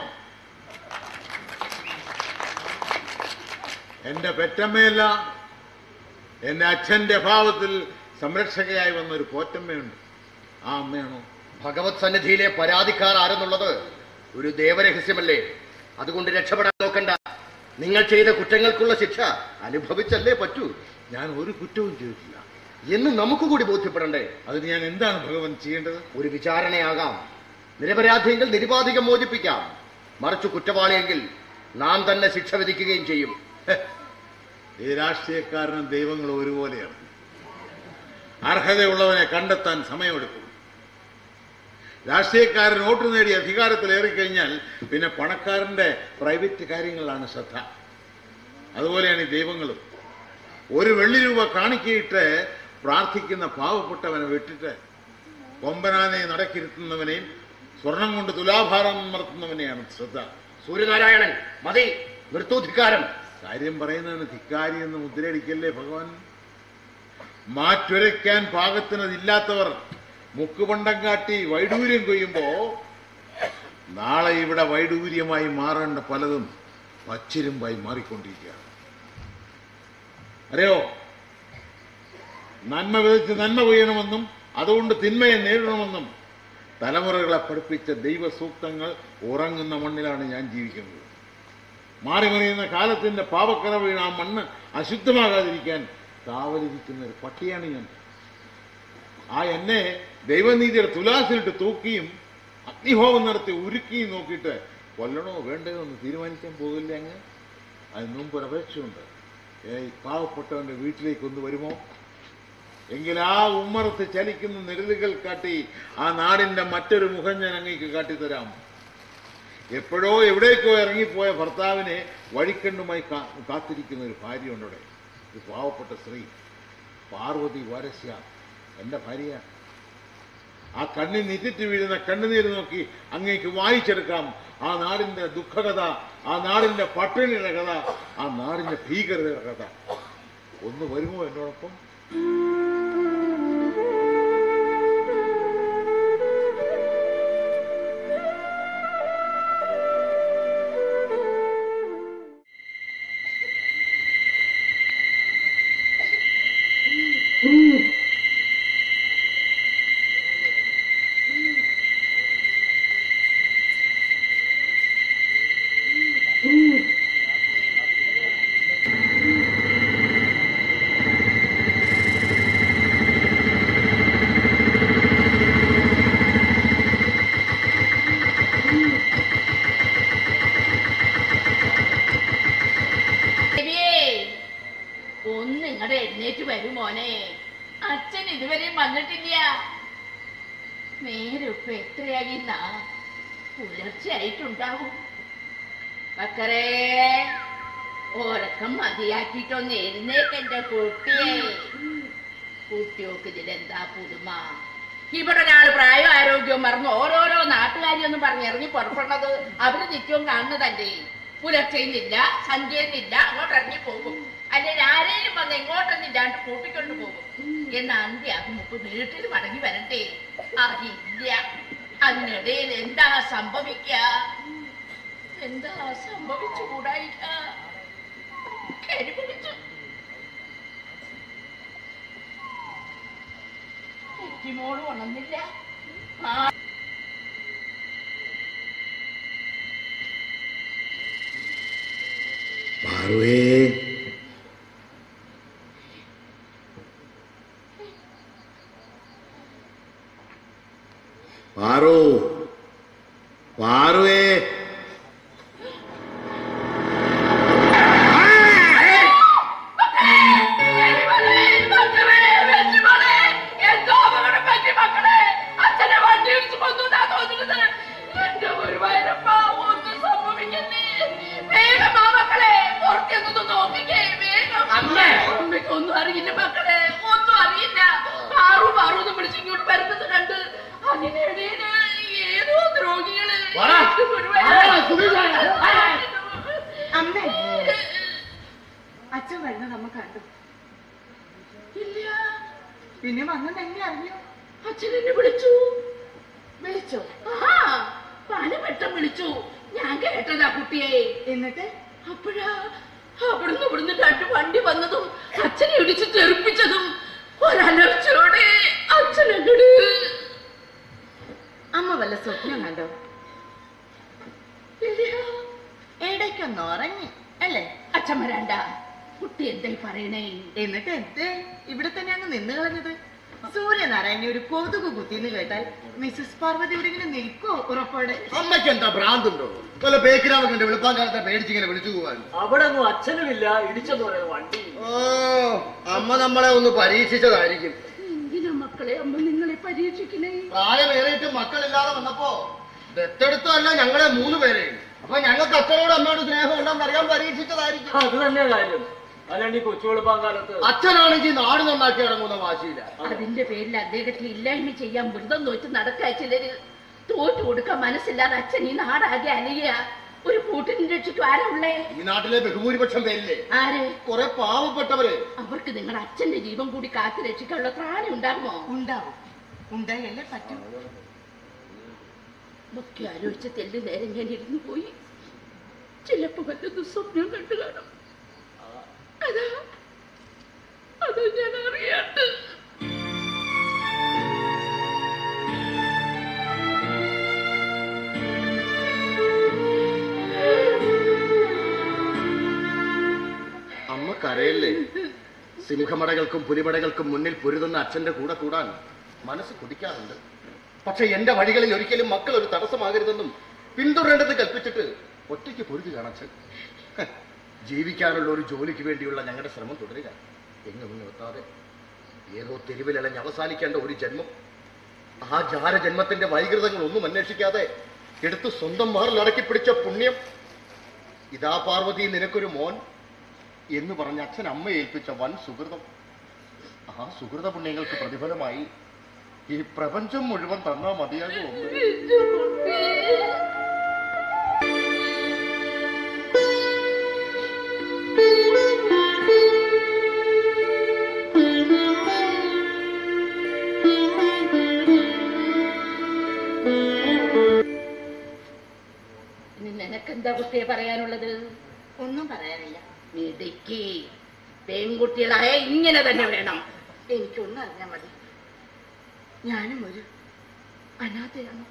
എന്റെ പെറ്റമ്മയല്ല എന്റെ അച്ഛന്റെ ഭാവത്തിൽ സംരക്ഷകയായി വന്ന ഒരു പോറ്റമ്മയുണ്ട് ആ അമ്മയാണോ ഭഗവത് സന്നിധിയിലെ പരാതിക്കാർ ആരെന്നുള്ളത് ഒരു ദേവരഹസ്യമല്ലേ അതുകൊണ്ട് രക്ഷപ്പെടാൻ നോക്കണ്ട നിങ്ങൾ ചെയ്ത കുറ്റങ്ങൾക്കുള്ള ശിക്ഷ അനുഭവിച്ചല്ലേ പറ്റൂ ഞാൻ ഒരു കുറ്റവും ചെയ്തിട്ടില്ല എന്ന് നമുക്ക് കൂടി ബോധ്യപ്പെടണ്ടേ അതിന് ഞാൻ എന്താണ് ഭഗവാൻ ചെയ്യേണ്ടത് ഒരു വിചാരണയാകാം നിരപരാധിയെങ്കിൽ നിരുപാധികം മോചിപ്പിക്കാം മറിച്ച് കുറ്റവാളിയെങ്കിൽ നാം തന്നെ ശിക്ഷ വിധിക്കുകയും ചെയ്യും ഈ രാഷ്ട്രീയക്കാരനും ദൈവങ്ങളും ഒരുപോലെയാണ് അർഹതയുള്ളവനെ കണ്ടെത്താൻ സമയമെടുക്കും രാഷ്ട്രീയക്കാരൻ വോട്ട് നേടി അധികാരത്തിലേറിക്കഴിഞ്ഞാൽ പിന്നെ പണക്കാരന്റെ പ്രൈവറ്റ് കാര്യങ്ങളിലാണ് ശ്രദ്ധ അതുപോലെയാണ് ഈ ദൈവങ്ങളും ഒരു വെള്ളി രൂപ കാണിക്കയിട്ട് പ്രാർത്ഥിക്കുന്ന പാവപ്പെട്ടവനെ വിട്ടിട്ട് കൊമ്പനാനെ നടക്കിരുത്തുന്നവനെയും സ്വർണം കൊണ്ട് തുലാഭാരം നടത്തുന്നവനെയാണ് ശ്രദ്ധ സൂര്യനാരായണൻ മതി നിർത്തൂധികാരം കാര്യം പറയുന്നതിന് ധിക്കാരി എന്ന് മുദ്രയടിക്കല്ലേ ഭഗവാൻ മാറ്റുരയ്ക്കാൻ പാകത്തിനതില്ലാത്തവർ മുക്കുപണ്ടം കാട്ടി വൈഡൂര്യം കൊയ്യുമ്പോ നാളെ ഇവിടെ വൈഡൂര്യമായി മാറേണ്ട പലതും പച്ചിരുമ്പായി മാറിക്കൊണ്ടിരിക്കുകയാണ് അറിയോ നന്മ വിതച്ച് നന്മ കൊയ്യണമെന്നും അതുകൊണ്ട് തിന്മയെ നേരിടണമെന്നും തലമുറകളെ പഠിപ്പിച്ച ദൈവസൂക്തങ്ങൾ ഉറങ്ങുന്ന മണ്ണിലാണ് ഞാൻ ജീവിക്കുന്നത് മാറിമറിയുന്ന കാലത്തിന്റെ പാവക്കറ വീണ ആ മണ്ണ് അശുദ്ധമാകാതിരിക്കാൻ കാവലിരിക്കുന്ന ഒരു പട്ടിയാണ് ഞാൻ ആ എന്നെ ദൈവനീതിയുടെ തുലാസിലിട്ട് തൂക്കിയും അഗ്നിഹോമം നടത്തി ഉരുക്കിയും നോക്കിയിട്ട് കൊല്ലണോ വേണ്ടയോ എന്ന് തീരുമാനിക്കാൻ പോകില്ല അങ്ങ് അതിന് മുമ്പ് ഒരു അപേക്ഷയുണ്ട് ഏയ് പാവപ്പെട്ടവന്റെ വീട്ടിലേക്ക് ഒന്ന് വരുമോ എങ്കിൽ ആ ഉമ്മറത്ത് ചലിക്കുന്ന നിഴലുകൾ കാട്ടി ആ നാടിന്റെ മറ്റൊരു മുഖം ഞാൻ അങ്ങേക്ക് കാട്ടിത്തരാം എപ്പോഴോ എവിടേക്കോ ഇറങ്ങിപ്പോയ ഭർത്താവിനെ വഴിക്കണ്ണുമായി കാ- കാത്തിരിക്കുന്ന ഒരു ഭാര്യയുണ്ട് അവിടെ ഒരു പാവപ്പെട്ട സ്ത്രീ പാർവതി വാരസ്യ എൻ്റെ ഭാര്യ ആ കണ്ണിൽ നിറ്റിറ്റ് വീഴുന്ന കണ്ണുനീര് നോക്കി അങ്ങേക്ക് വായിച്ചെടുക്കാം ആ നാടിന്റെ ദുഃഖകഥ ആ നാടിന്റെ പട്ടിണിയുടെ കഥ ആ നാടിന്റെ ഭീകരതയുടെ കഥ ഒന്ന് വരുമോ എന്നോടൊപ്പം ദേവിയേ, ഒന്ന് ഇങ്ങടെ എഴുന്നേറ്റ് വരും മോനെ അച്ഛൻ ഇതുവരെയും വന്നിട്ടില്ല നേരെ ഇപ്പൊ എത്രയായിന്നാ പുലർച്ചയായിട്ടുണ്ടാവും പക്കറേ ഓരക്കം മതിയാക്കിയിട്ടൊന്ന് എഴുന്നേക്കെന്റെ കുട്ടിയെ കുട്ടിയോക്ക് ഇതിലെന്താ പുതുമ ഇവിടെ ഒരാൾ പ്രായം ആരോഗ്യവും മറന്ന് ഓരോരോ നാട്ടുകാരിയൊന്നും പറഞ്ഞ് ഇറങ്ങി പുറപ്പെടുന്നത് അവര് നിത്യവും കാണുന്നതല്ലേ പുലർച്ചയുന്നില്ല സന്ധ്യയുന്നില്ല അങ്ങോട്ട് ഇറങ്ങി പോകും അല്ലെങ്കിൽ ആരേലും വന്ന് ഇങ്ങോട്ടൊന്നില്ലാണ്ട് കൂട്ടിക്കൊണ്ട് പോകും എന്ന അന്ത്യാകും മുമ്പ് വീട്ടിൽ മടങ്ങി വരട്ടെ അതില്ല അതിനിടയിൽ എന്താ സംഭവിക്ക എന്താ സംഭവിച്ചു കൂടായിക്ക കരിപിടിച്ചു കുട്ടിമോള് ഉണർന്നില്ല ആ പാറുവേ പാറു പാറുവേ ഒന്നും അറിയില്ല മക്കളെ ഒന്നും അറിയില്ല പാറു പാറു എന്ന് വിളിച്ച് ഇങ്ങോട്ട് വരുന്നത് കണ്ട് അതിനിടയിൽ ഏതോ ദ്രോഹികള് അമ്മേ അച്ഛൻ വരുന്നത് നമ്മ കണ്ടു ഇല്ല പിന്നെ വന്നത് എങ്ങനെ അറിഞ്ഞു അച്ഛൻ എന്നെ വിളിച്ചു വിളിച്ചോ ആ പലവട്ടം വിളിച്ചു ഞാൻ കേട്ടതാ കുട്ടിയെ എന്നിട്ട് അപ്പോഴാ അവിടുന്ന് ഇവിടുന്ന് രണ്ട് വണ്ടി വന്നതും അച്ഛനെ ഇടിച്ച് തെറിപ്പിച്ചതും ഒരലർച്ചയോടെ അച്ഛൻ അങ്ങട് അമ്മ വല്ല സ്വപ്നം കണ്ടോ ഇല്ല. ഇടയ്ക്കൊന്ന് ഉറങ്ങി അല്ലേ അച്ഛൻ വരാണ്ട കുട്ടി എന്തായി പറയണേ എന്നിട്ട് എന്ത് ഇവിടെ തന്നെ അങ്ങ് നിന്ന് കളഞ്ഞത് സൂര്യനാരായണ ഒരു കൊതുക് കുത്തിന്ന് കേട്ടാൽ മിസ്സസ് പാർവതി ഇവിടെ ഇങ്ങനെ നിൽക്കോ ഉറപ്പോടെ അമ്മയ്ക്ക് എന്താ ഭ്രാന്തുണ്ടോ വല്ല പേക്കിരാവ് കണ്ട് വെളുപ്പാൻ കാലത്തെ പേടിച്ചിങ്ങനെ വിളിച്ചു പോകാൻ അവിടെ ഒന്നും അച്ഛനുമില്ല ഇടിച്ചെന്ന് പറയുന്നത് വണ്ടി ഓ അമ്മ നമ്മളെ ഒന്ന് പരീക്ഷിച്ചതായിരിക്കും എന്തിനാ മക്കളെ അമ്മ നിങ്ങളെ പരീക്ഷിക്കണേ പ്രായമേറിയിട്ട് മക്കളില്ലാതെ വന്നപ്പോ ദത്തെടുത്തല്ല ഞങ്ങളെ മൂന്ന് പേരെ അപ്പൊ ഞങ്ങൾക്ക് അച്ഛനോട് അമ്മയോട് സ്നേഹം ഉണ്ടെന്ന് അറിയാൻ പരീക്ഷിച്ചതായിരിക്കും അത് തന്നെ കാര്യം അല്ലാണ്ട് ഈ കൊച്ചു വെളുപ്പാൻ കാലത്ത് അച്ഛനാണെങ്കിൽ നാട് നന്നാക്കി ഇറങ്ങുന്ന വാശിയില്ല അതിന്റെ പേരിൽ അദ്ദേഹത്തെ ഇല്ലായ്മ ചെയ്യാൻ വ്രതം നോറ്റ് നടക്കാ ചിലര് തോറ്റു കൊടുക്കാൻ മനസ്സില്ലാതെ അച്ഛൻ ഈ നാടാകെ അലയുക ഒരു കൂട്ടിന് രക്ഷിക്കും ആരാ ഉള്ളേ ഈ നാട്ടിലെ ബഹുഭൂരിപക്ഷം പേരില്ലേ ആര് കുറെ പാവപ്പെട്ടവര് അവർക്ക് നിങ്ങളുടെ അച്ഛന്റെ ജീവൻ കൂടി കാത്തു രക്ഷിക്കാനുള്ള ത്രാണി ഉണ്ടാകുമോ ഉണ്ടാവും ഉണ്ടായല്ലേ പറ്റൂ ഒക്കെ ആലോചിച്ച തെല്ല് നേരം ഞാൻ ഇരുന്നു പോയി ചിലപ്പോ വല്ലതും സ്വപ്നം കണ്ടു കാണും അതാ അത് ഞാൻ അറിയാണ്ട് അമ്മ കരയല്ലേ സിംഹമടകൾക്കും പുലിമടകൾക്കും മുന്നിൽ പൊരുതുന്ന അച്ഛന്റെ കൂടെ കൂടാൻ മനസ്സ് കുടിക്കാറുണ്ട് പക്ഷെ എന്റെ വഴികളിൽ ഒരിക്കലും മക്കൾ ഒരു തടസ്സമാകരുതെന്നും പിന്തുടരേണ്ടത് കൽപ്പിച്ചിട്ട് ഒറ്റയ്ക്ക് പൊരുതുകയാണ് അച്ഛൻ ഹ്, ജീവിക്കാനുള്ള ഒരു ജോലിക്ക് വേണ്ടിയുള്ള ഞങ്ങളുടെ ശ്രമം തുടരുക എങ്ങും നിർത്താതെ ഏതോ തെരുവിലലഞ്ഞ് അവസാനിക്കേണ്ട ഒരു ജന്മം ആ ജാരജന്മത്തിന്റെ വൈകൃതങ്ങൾ ഒന്നും അന്വേഷിക്കാതെ എടുത്ത് സ്വന്തം മാറിൽ അടക്കിപ്പിടിച്ച പുണ്യം ഇതാ പാർവതി നിനക്കൊരു മോൻ എന്ന് പറഞ്ഞ അച്ഛൻ അമ്മയെ ഏൽപ്പിച്ച വൻ സുഹൃതം ആ സുഹൃത പുണ്യങ്ങൾക്ക് പ്രതിഫലമായി ഈ പ്രപഞ്ചം മുഴുവൻ തന്നാ മതിയാകും അമ്മേ. ഇനി നിനക്കെന്താ കുട്ടിയെ പറയാനുള്ളത് ഒന്നും പറയാനില്ല മിടുക്കി പെൺകുട്ടികളായ ഇങ്ങനെ തന്നെ വേണം എനിക്കൊന്നും അറിഞ്ഞാൽ മതി ഞാനും ഒരു അനാഥയാണ്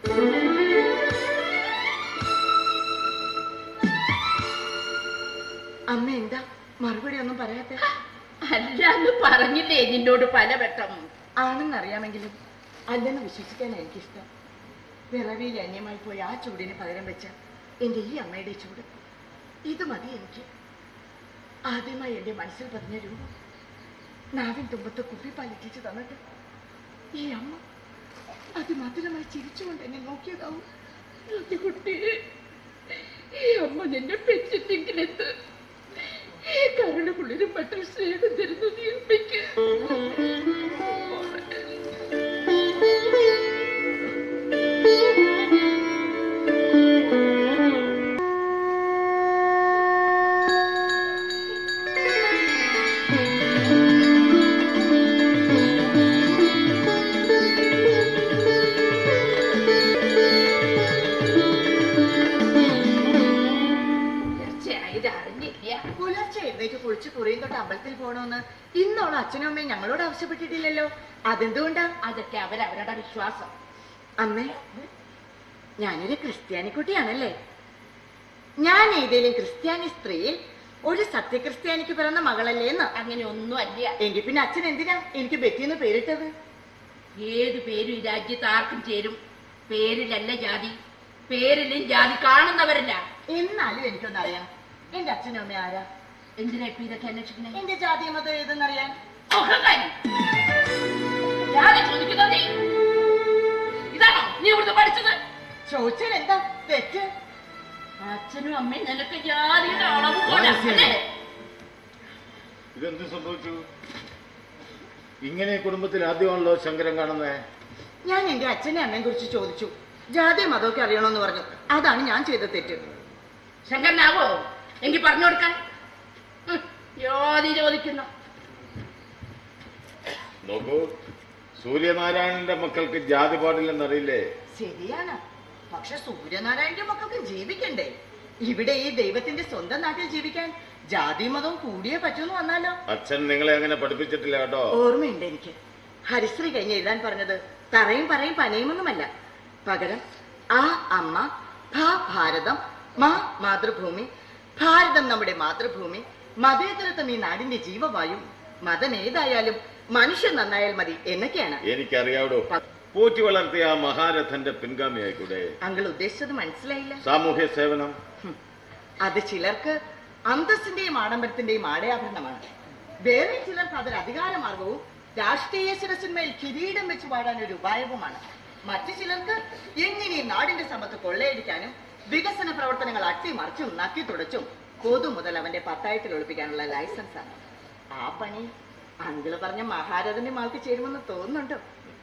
അമ്മ എന്താ മറുപടി ഒന്നും പറയാത്ത അല്ലാന്ന് പറഞ്ഞില്ലേ നിന്നോട് പലവട്ടം ആണെന്നറിയാമെങ്കിലും അല്ലെന്ന് വിശ്വസിക്കാൻ എനിക്കിഷ്ടം വിറവിയിൽ അന്യമായി പോയി ആ ചൂടിന് പകരം വെച്ച എൻ്റെ ഈ അമ്മയുടെ ചൂട് ഇത് മതി എനിക്ക് ആദ്യമായി എൻ്റെ മനസ്സിൽ പതിഞ്ഞ രൂപം നാവിൻ തുമ്പത്ത് കുപ്പിപ്പാലിറ്റിച്ച് തന്നിട്ട് ഈ അമ്മ അതിമധുരമായി ചിരിച്ചുകൊണ്ട് എന്നെ നോക്കിയതാവും കുട്ടി ഈ അമ്മ നിന്നെ പെറ്റിട്ടെങ്കിലെന്ത് ഈ കരട് കുളിരും പട്ടൽ സ്നേഹം തരുന്നു നീ അമ്മയ്ക്ക് തീർച്ചയായത് അറിഞ്ഞില്ല പുലർച്ചെ എഴുന്നേറ്റ് കുളിച്ച് കുറിയും തൊട്ട് അമ്പലത്തിൽ പോകണമെന്ന് ഇന്നോളം അച്ഛനും അമ്മയും ഞങ്ങളോട് ആവശ്യപ്പെട്ടിട്ടില്ലല്ലോ അതെന്തുകൊണ്ടാ അതൊക്കെ അവരവരുടെ വിശ്വാസം അമ്മേ ഞാനൊരു ക്രിസ്ത്യാനി കുട്ടിയാണല്ലേ ഞാൻ ഏതേലും ക്രിസ്ത്യാനി സ്ത്രീയിൽ ഒരു സത്യക്രിസ്ത്യാനിക്ക് പിറന്ന മകളല്ലേ എന്ന് അങ്ങനെ ഒന്നും അല്ല എങ്കിൽ പിന്നെ അച്ഛൻ എന്തിനാ എനിക്ക് ബെറ്റിന്ന് പേരിട്ടത് ഏത് പേരും ഈ രാജ്യത്ത് ആർക്കും ചേരും പേരിലല്ല ജാതി പേരിലും ജാതി കാണുന്നവരല്ല എന്നാലും എനിക്കൊന്നറിയാം എന്റെ അച്ഛനും അമ്മ ആരാ എന്തിനാ ഇപ്പൊ ഇതൊക്കെ അന്വേഷിക്കണേ എന്റെ ജാതി മതം ഏതെന്നറിയാൻ അഹങ്കാരി. ജാതി ചോദിക്കുന്നത് നീ ഇതാണോ നീ ഇവിടുന്ന് പഠിച്ചത് ചോദിച്ചാൽ എന്താ തെറ്റ് അച്ഛനും അമ്മയും നിനക്ക് ജാതിയുടെ അളവ് പോലെ അല്ലേ? ഇതെന്ത് സംഭവിച്ചു ഇങ്ങനെ കുടുംബത്തിൽ ആദ്യമാണല്ലോ ശങ്കരൻ കാണുന്നേ ഞാൻ എന്റെ അച്ഛനെ അമ്മയെ കുറിച്ച് ചോദിച്ചു ജാതി മതമൊക്കെ അറിയണമെന്ന് പറഞ്ഞു അതാണ് ഞാൻ ചെയ്ത തെറ്റ് ശങ്കരനാവോ എങ്കിൽ പറഞ്ഞു കൊടുക്കാൻ ഉം, ജാതി ചോദിക്കുന്നു നോക്കൂ സൂര്യനാരായണന്റെ മക്കൾക്ക് ജാതി പാടില്ലെന്നറിയില്ലേ ശരിയാണ് പക്ഷെ സൂര്യനാരായണന്റെ മക്കൾക്ക് ജീവിക്കണ്ടേ ഇവിടെ ഈ ദൈവത്തിന്റെ സ്വന്തം നാട്ടിൽ ജീവിക്കാൻ ജാതി മതവും കൂടിയേ പറ്റൂന്ന് വന്നാലോ അച്ഛൻ നിങ്ങളെ അങ്ങനെ പഠിപ്പിച്ചിട്ടില്ല കേട്ടോ ഓർമ്മയുണ്ട് എനിക്ക് ഹരിശ്രീ കഴിഞ്ഞ് എഴുതാൻ പറഞ്ഞത് തറയും പറയും പനയുമൊന്നുമല്ല പകരം ആ അമ്മ ഭാ ഭാരതം മാ മാതൃഭൂമി ഭാരതം നമ്മുടെ മാതൃഭൂമി മതേതരത്വം ഈ നാടിന്റെ ജീവവായു മതം ഏതായാലും മനുഷ്യൻ നന്നായാൽ മതി എന്നൊക്കെയാണ് എനിക്കറിയാവടോ പോറ്റി വളർത്തിയ ആ മഹാരഥന്റെ പിൻഗാമിയായിക്കൂടെ അങ്കിൾ ഉദ്ദേശിച്ചത് മനസ്സിലായില്ല സാമൂഹ്യ സേവനം ഹും. അത് ചിലർക്ക് അന്തസ്സിന്റെയും ആഡംബരത്തിന്റെയും ആടയാഭരണമാണ് വേറെ ചിലർക്ക് അതൊരു അധികാരമാർഗവും രാഷ്ട്രീയ ശിരസിന്മേൽ കിരീടം വെച്ച് പാടാൻ ഒരു ഉപായവുമാണ് മറ്റു ചിലർക്ക് എങ്ങനെ ഈ നാടിന്റെ സമ്പത്ത് കൊള്ളയടിക്കാനും വികസന പ്രവർത്തനങ്ങൾ അട്ടിമറിച്ചും നക്കി തുടച്ചും പൊതു മുതൽ അവന്റെ പത്തായത്തിൽ ഒളിപ്പിക്കാനുള്ള ലൈസൻസ് ആണ് ആ പണി അങ്കിള് പറഞ്ഞ മഹാരാജന്റെ മാൾക്ക് ചേരുമെന്ന് തോന്നുന്നുണ്ടോ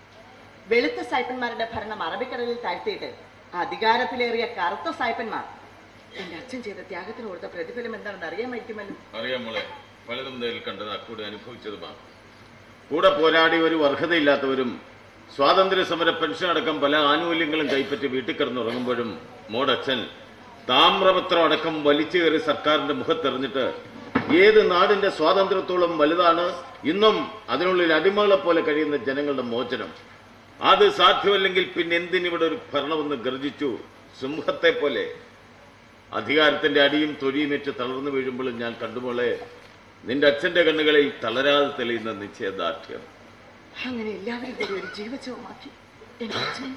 വെളുത്ത സായ്പന്മാരുടെ ഭരണം അറബിക്കടലിൽ താഴ്ത്തിയിട്ട് അധികാരത്തിലേറിയ കറുത്ത സായ്പന്മാർ എന്റെ അച്ഛൻ ചെയ്ത ത്യാഗത്തിന് കൊടുത്ത പ്രതിഫലം എന്താണെന്ന് അറിയാമായിരിക്കുമല്ലോ അറിയാം മോളെ പലതും നേരിൽ കണ്ടത് അക്കൂടെ അനുഭവിച്ചതുമാണ് കൂടെ പോരാടി ഒരു അർഹതയില്ലാത്തവരും സ്വാതന്ത്ര്യ സമര പെൻഷൻ അടക്കം പല ആനുകൂല്യങ്ങളും കൈപ്പറ്റി വീട്ടിൽ കിടന്നുറങ്ങുമ്പോഴും മോടച്ഛൻ താമ്രപത്രം അടക്കം വലിച്ചു കയറി സർക്കാരിന്റെ മുഖത്തെറിഞ്ഞിട്ട് ഏത് നാടിന്റെ സ്വാതന്ത്ര്യത്തോളം വലുതാണ് ഇന്നും അതിനുള്ളിൽ അടിമകളെ പോലെ കഴിയുന്ന ജനങ്ങളുടെ മോചനം അത് സാധ്യമല്ലെങ്കിൽ പിന്നെ എന്തിനിവിടെ ഒരു ഭരണമെന്ന് ഗർജിച്ചു സിംഹത്തെ പോലെ അധികാരത്തിന്റെ അടിയും തൊഴിയുമേറ്റ് തളർന്നു വീഴുമ്പോഴും ഞാൻ കണ്ടുമോളെ നിന്റെ അച്ഛന്റെ കണ്ണുകളിൽ തളരാതെ തെളിയുന്ന നിശ്ചയദാർഢ്യം അങ്ങനെ എല്ലാവരും കൂടി ഒരു ജീവചവമാക്കി എന്റെ അച്ഛൻ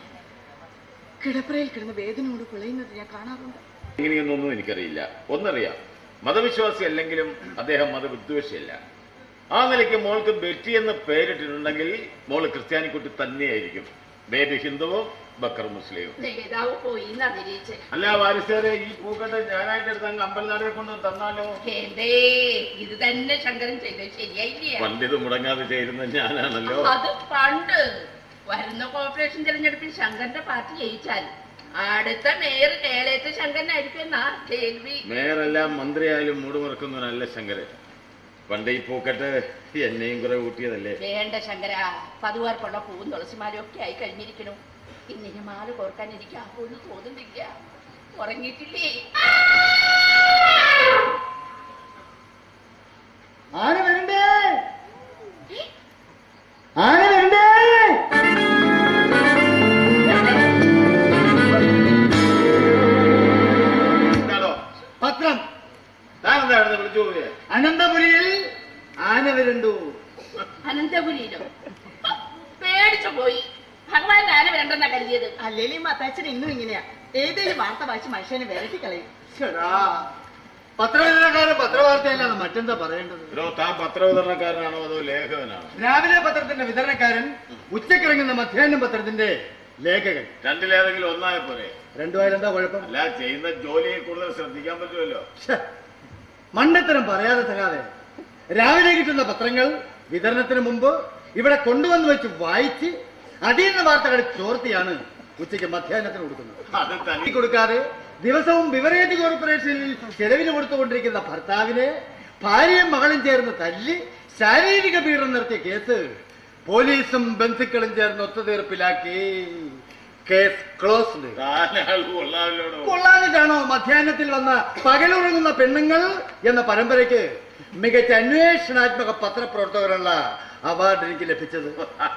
കിടപ്പറയിൽ കിടന്ന് വേദനയോട് കുളയുന്നത് ഞാൻ കാണാറുണ്ട് എങ്ങനെയൊന്നൊന്നും എനിക്കറിയില്ല ഒന്നറിയാം മതവിശ്വാസി അല്ലെങ്കിലും അദ്ദേഹം മതവിദ്വേഷിയല്ല ആ നിലയ്ക്ക് മോൾക്ക് ബെറ്റി എന്ന് പേരിട്ടിട്ടുണ്ടെങ്കിൽ മോള് ക്രിസ്ത്യാനിക്കുട്ടി തന്നെയായിരിക്കും ബേബി ഹിന്ദുവോ ബക്കർ മുസ്ലിമോ നേതാവ് പോയി എന്നാ നിരീക്ഷ അല്ല വാരിസാരെ ഈ പൂക്കട്ടെ ഞാനായിട്ട് എടുത്ത് അങ്ങ് അമ്പലനാടിനെ കൊണ്ട് തന്നാലോ എന്തേ ഇത് തന്നെ ശങ്കരൻ ചെയ്തത് ശരിയായില്ല പണ്ടിത് മുടങ്ങാതെ ചേരുന്ന ഞാനാണല്ലോ അത് പണ്ട് വരുന്ന കോർപ്പറേഷൻ തിരഞ്ഞെടുപ്പിൽ ശങ്കരന്റെ പാർട്ടി ജയിച്ചാൽ അടുത്ത മേയർ കേളയത്തെ ശങ്കരനായിരിക്കും എന്നാ കേൾവി മേയറെല്ലാം മന്ത്രിയായാലും മൂടുമുറക്കുന്നവനല്ല ശങ്കരൻ പണ്ട് ഈ പൂക്കട്ട് എന്നെയും കുറെ കൂട്ടിയതല്ലേ വേണ്ട ശങ്കര പതുവാർക്കുള്ള പൂവും തുളസിമാരും ഒക്കെ ആയി കഴിഞ്ഞിരിക്കണു ഇന്നിന് മാല കോർക്കാൻ എനിക്ക് ആകുമെന്ന് തോന്നുന്നില്ല ഉറങ്ങിയിട്ടില്ലേ ആന വരണ്ടേ ആന വരണ്ടേ എന്താണോ പത്രം താനെന്താ അവിടെ വിളിച്ചു പോയേ അനന്തപുരിയിൽ ആന വരണ്ടു അനന്തപുരിയിലോ പേടിച്ചു പോയി ഭഗവാൻ ആന വേണ്ടെന്നാ കരുതിയത് അല്ലേലും മത്താച്ചൻ ഇന്നും ഇങ്ങനെയാ ഏതെങ്കിലും വാർത്ത വായിച്ച് മനുഷ്യനെ വിരട്ടി കളയും ചേടാ പത്രവിതരണക്കാരൻ പത്രവാർത്തയല്ലാതെ മറ്റെന്താ പറയേണ്ടത് ബ്രോ താൻ പത്രവിതരണക്കാരനാണോ അതോ ലേഖകനാണോ രാവിലെ പത്രത്തിന്റെ വിതരണക്കാരൻ ഉച്ചക്കിറങ്ങുന്ന മധ്യാഹ്നം പത്രത്തിന്റെ ലേഖകൻ രണ്ടിലേതെങ്കിലും ഒന്നായ പോലെ രണ്ടുപേരെന്താ കുഴപ്പം അല്ല ചെയ്യുന്ന ജോലിയെ കൂടുതൽ ശ്രദ്ധിക്കാൻ പറ്റുമല്ലോ ഛെ, മണ്ടത്തരം പറയാതെ സകാതെ രാവിലെ കിട്ടുന്ന പത്രങ്ങൾ വിതരണത്തിന് മുമ്പ് ഇവിടെ കൊണ്ടുവന്ന് വെച്ച് വായിച്ച് അടിയുന്ന വാർത്തകൾ ചോർത്തിയാണ് ഉച്ചയ്ക്ക് മധ്യാഹ്നത്തിന് കൊടുക്കുന്നത് അത് തന്നെ ഈ കൊടുക്കാതെ ദിവസവും ബിവറേജ് കോർപ്പറേഷനിൽ ചെലവിന് കൊടുത്തുകൊണ്ടിരിക്കുന്ന ഭർത്താവിനെ ഭാര്യയും മകളും ചേർന്ന് തല്ലി ശാരീരിക പീഡനം നടത്തിയ കേസ് പോലീസും ബന്ധുക്കളും ചേർന്ന് ഒത്തുതീർപ്പിലാക്കി കേസ് ക്ലോസ്ഡ് താനാൾ കൊള്ളാമല്ലോടോ കൊള്ളാഞ്ഞിട്ടാണോ മധ്യാഹ്നത്തിൽ വന്ന പകലുറങ്ങുന്ന പെണ്ണുങ്ങൾ എന്ന പരമ്പരയ്ക്ക് മികച്ച അന്വേഷണാത്മക പത്രപ്രവർത്തകരുള്ള അവാർഡ് എനിക്ക് ലഭിച്ചത്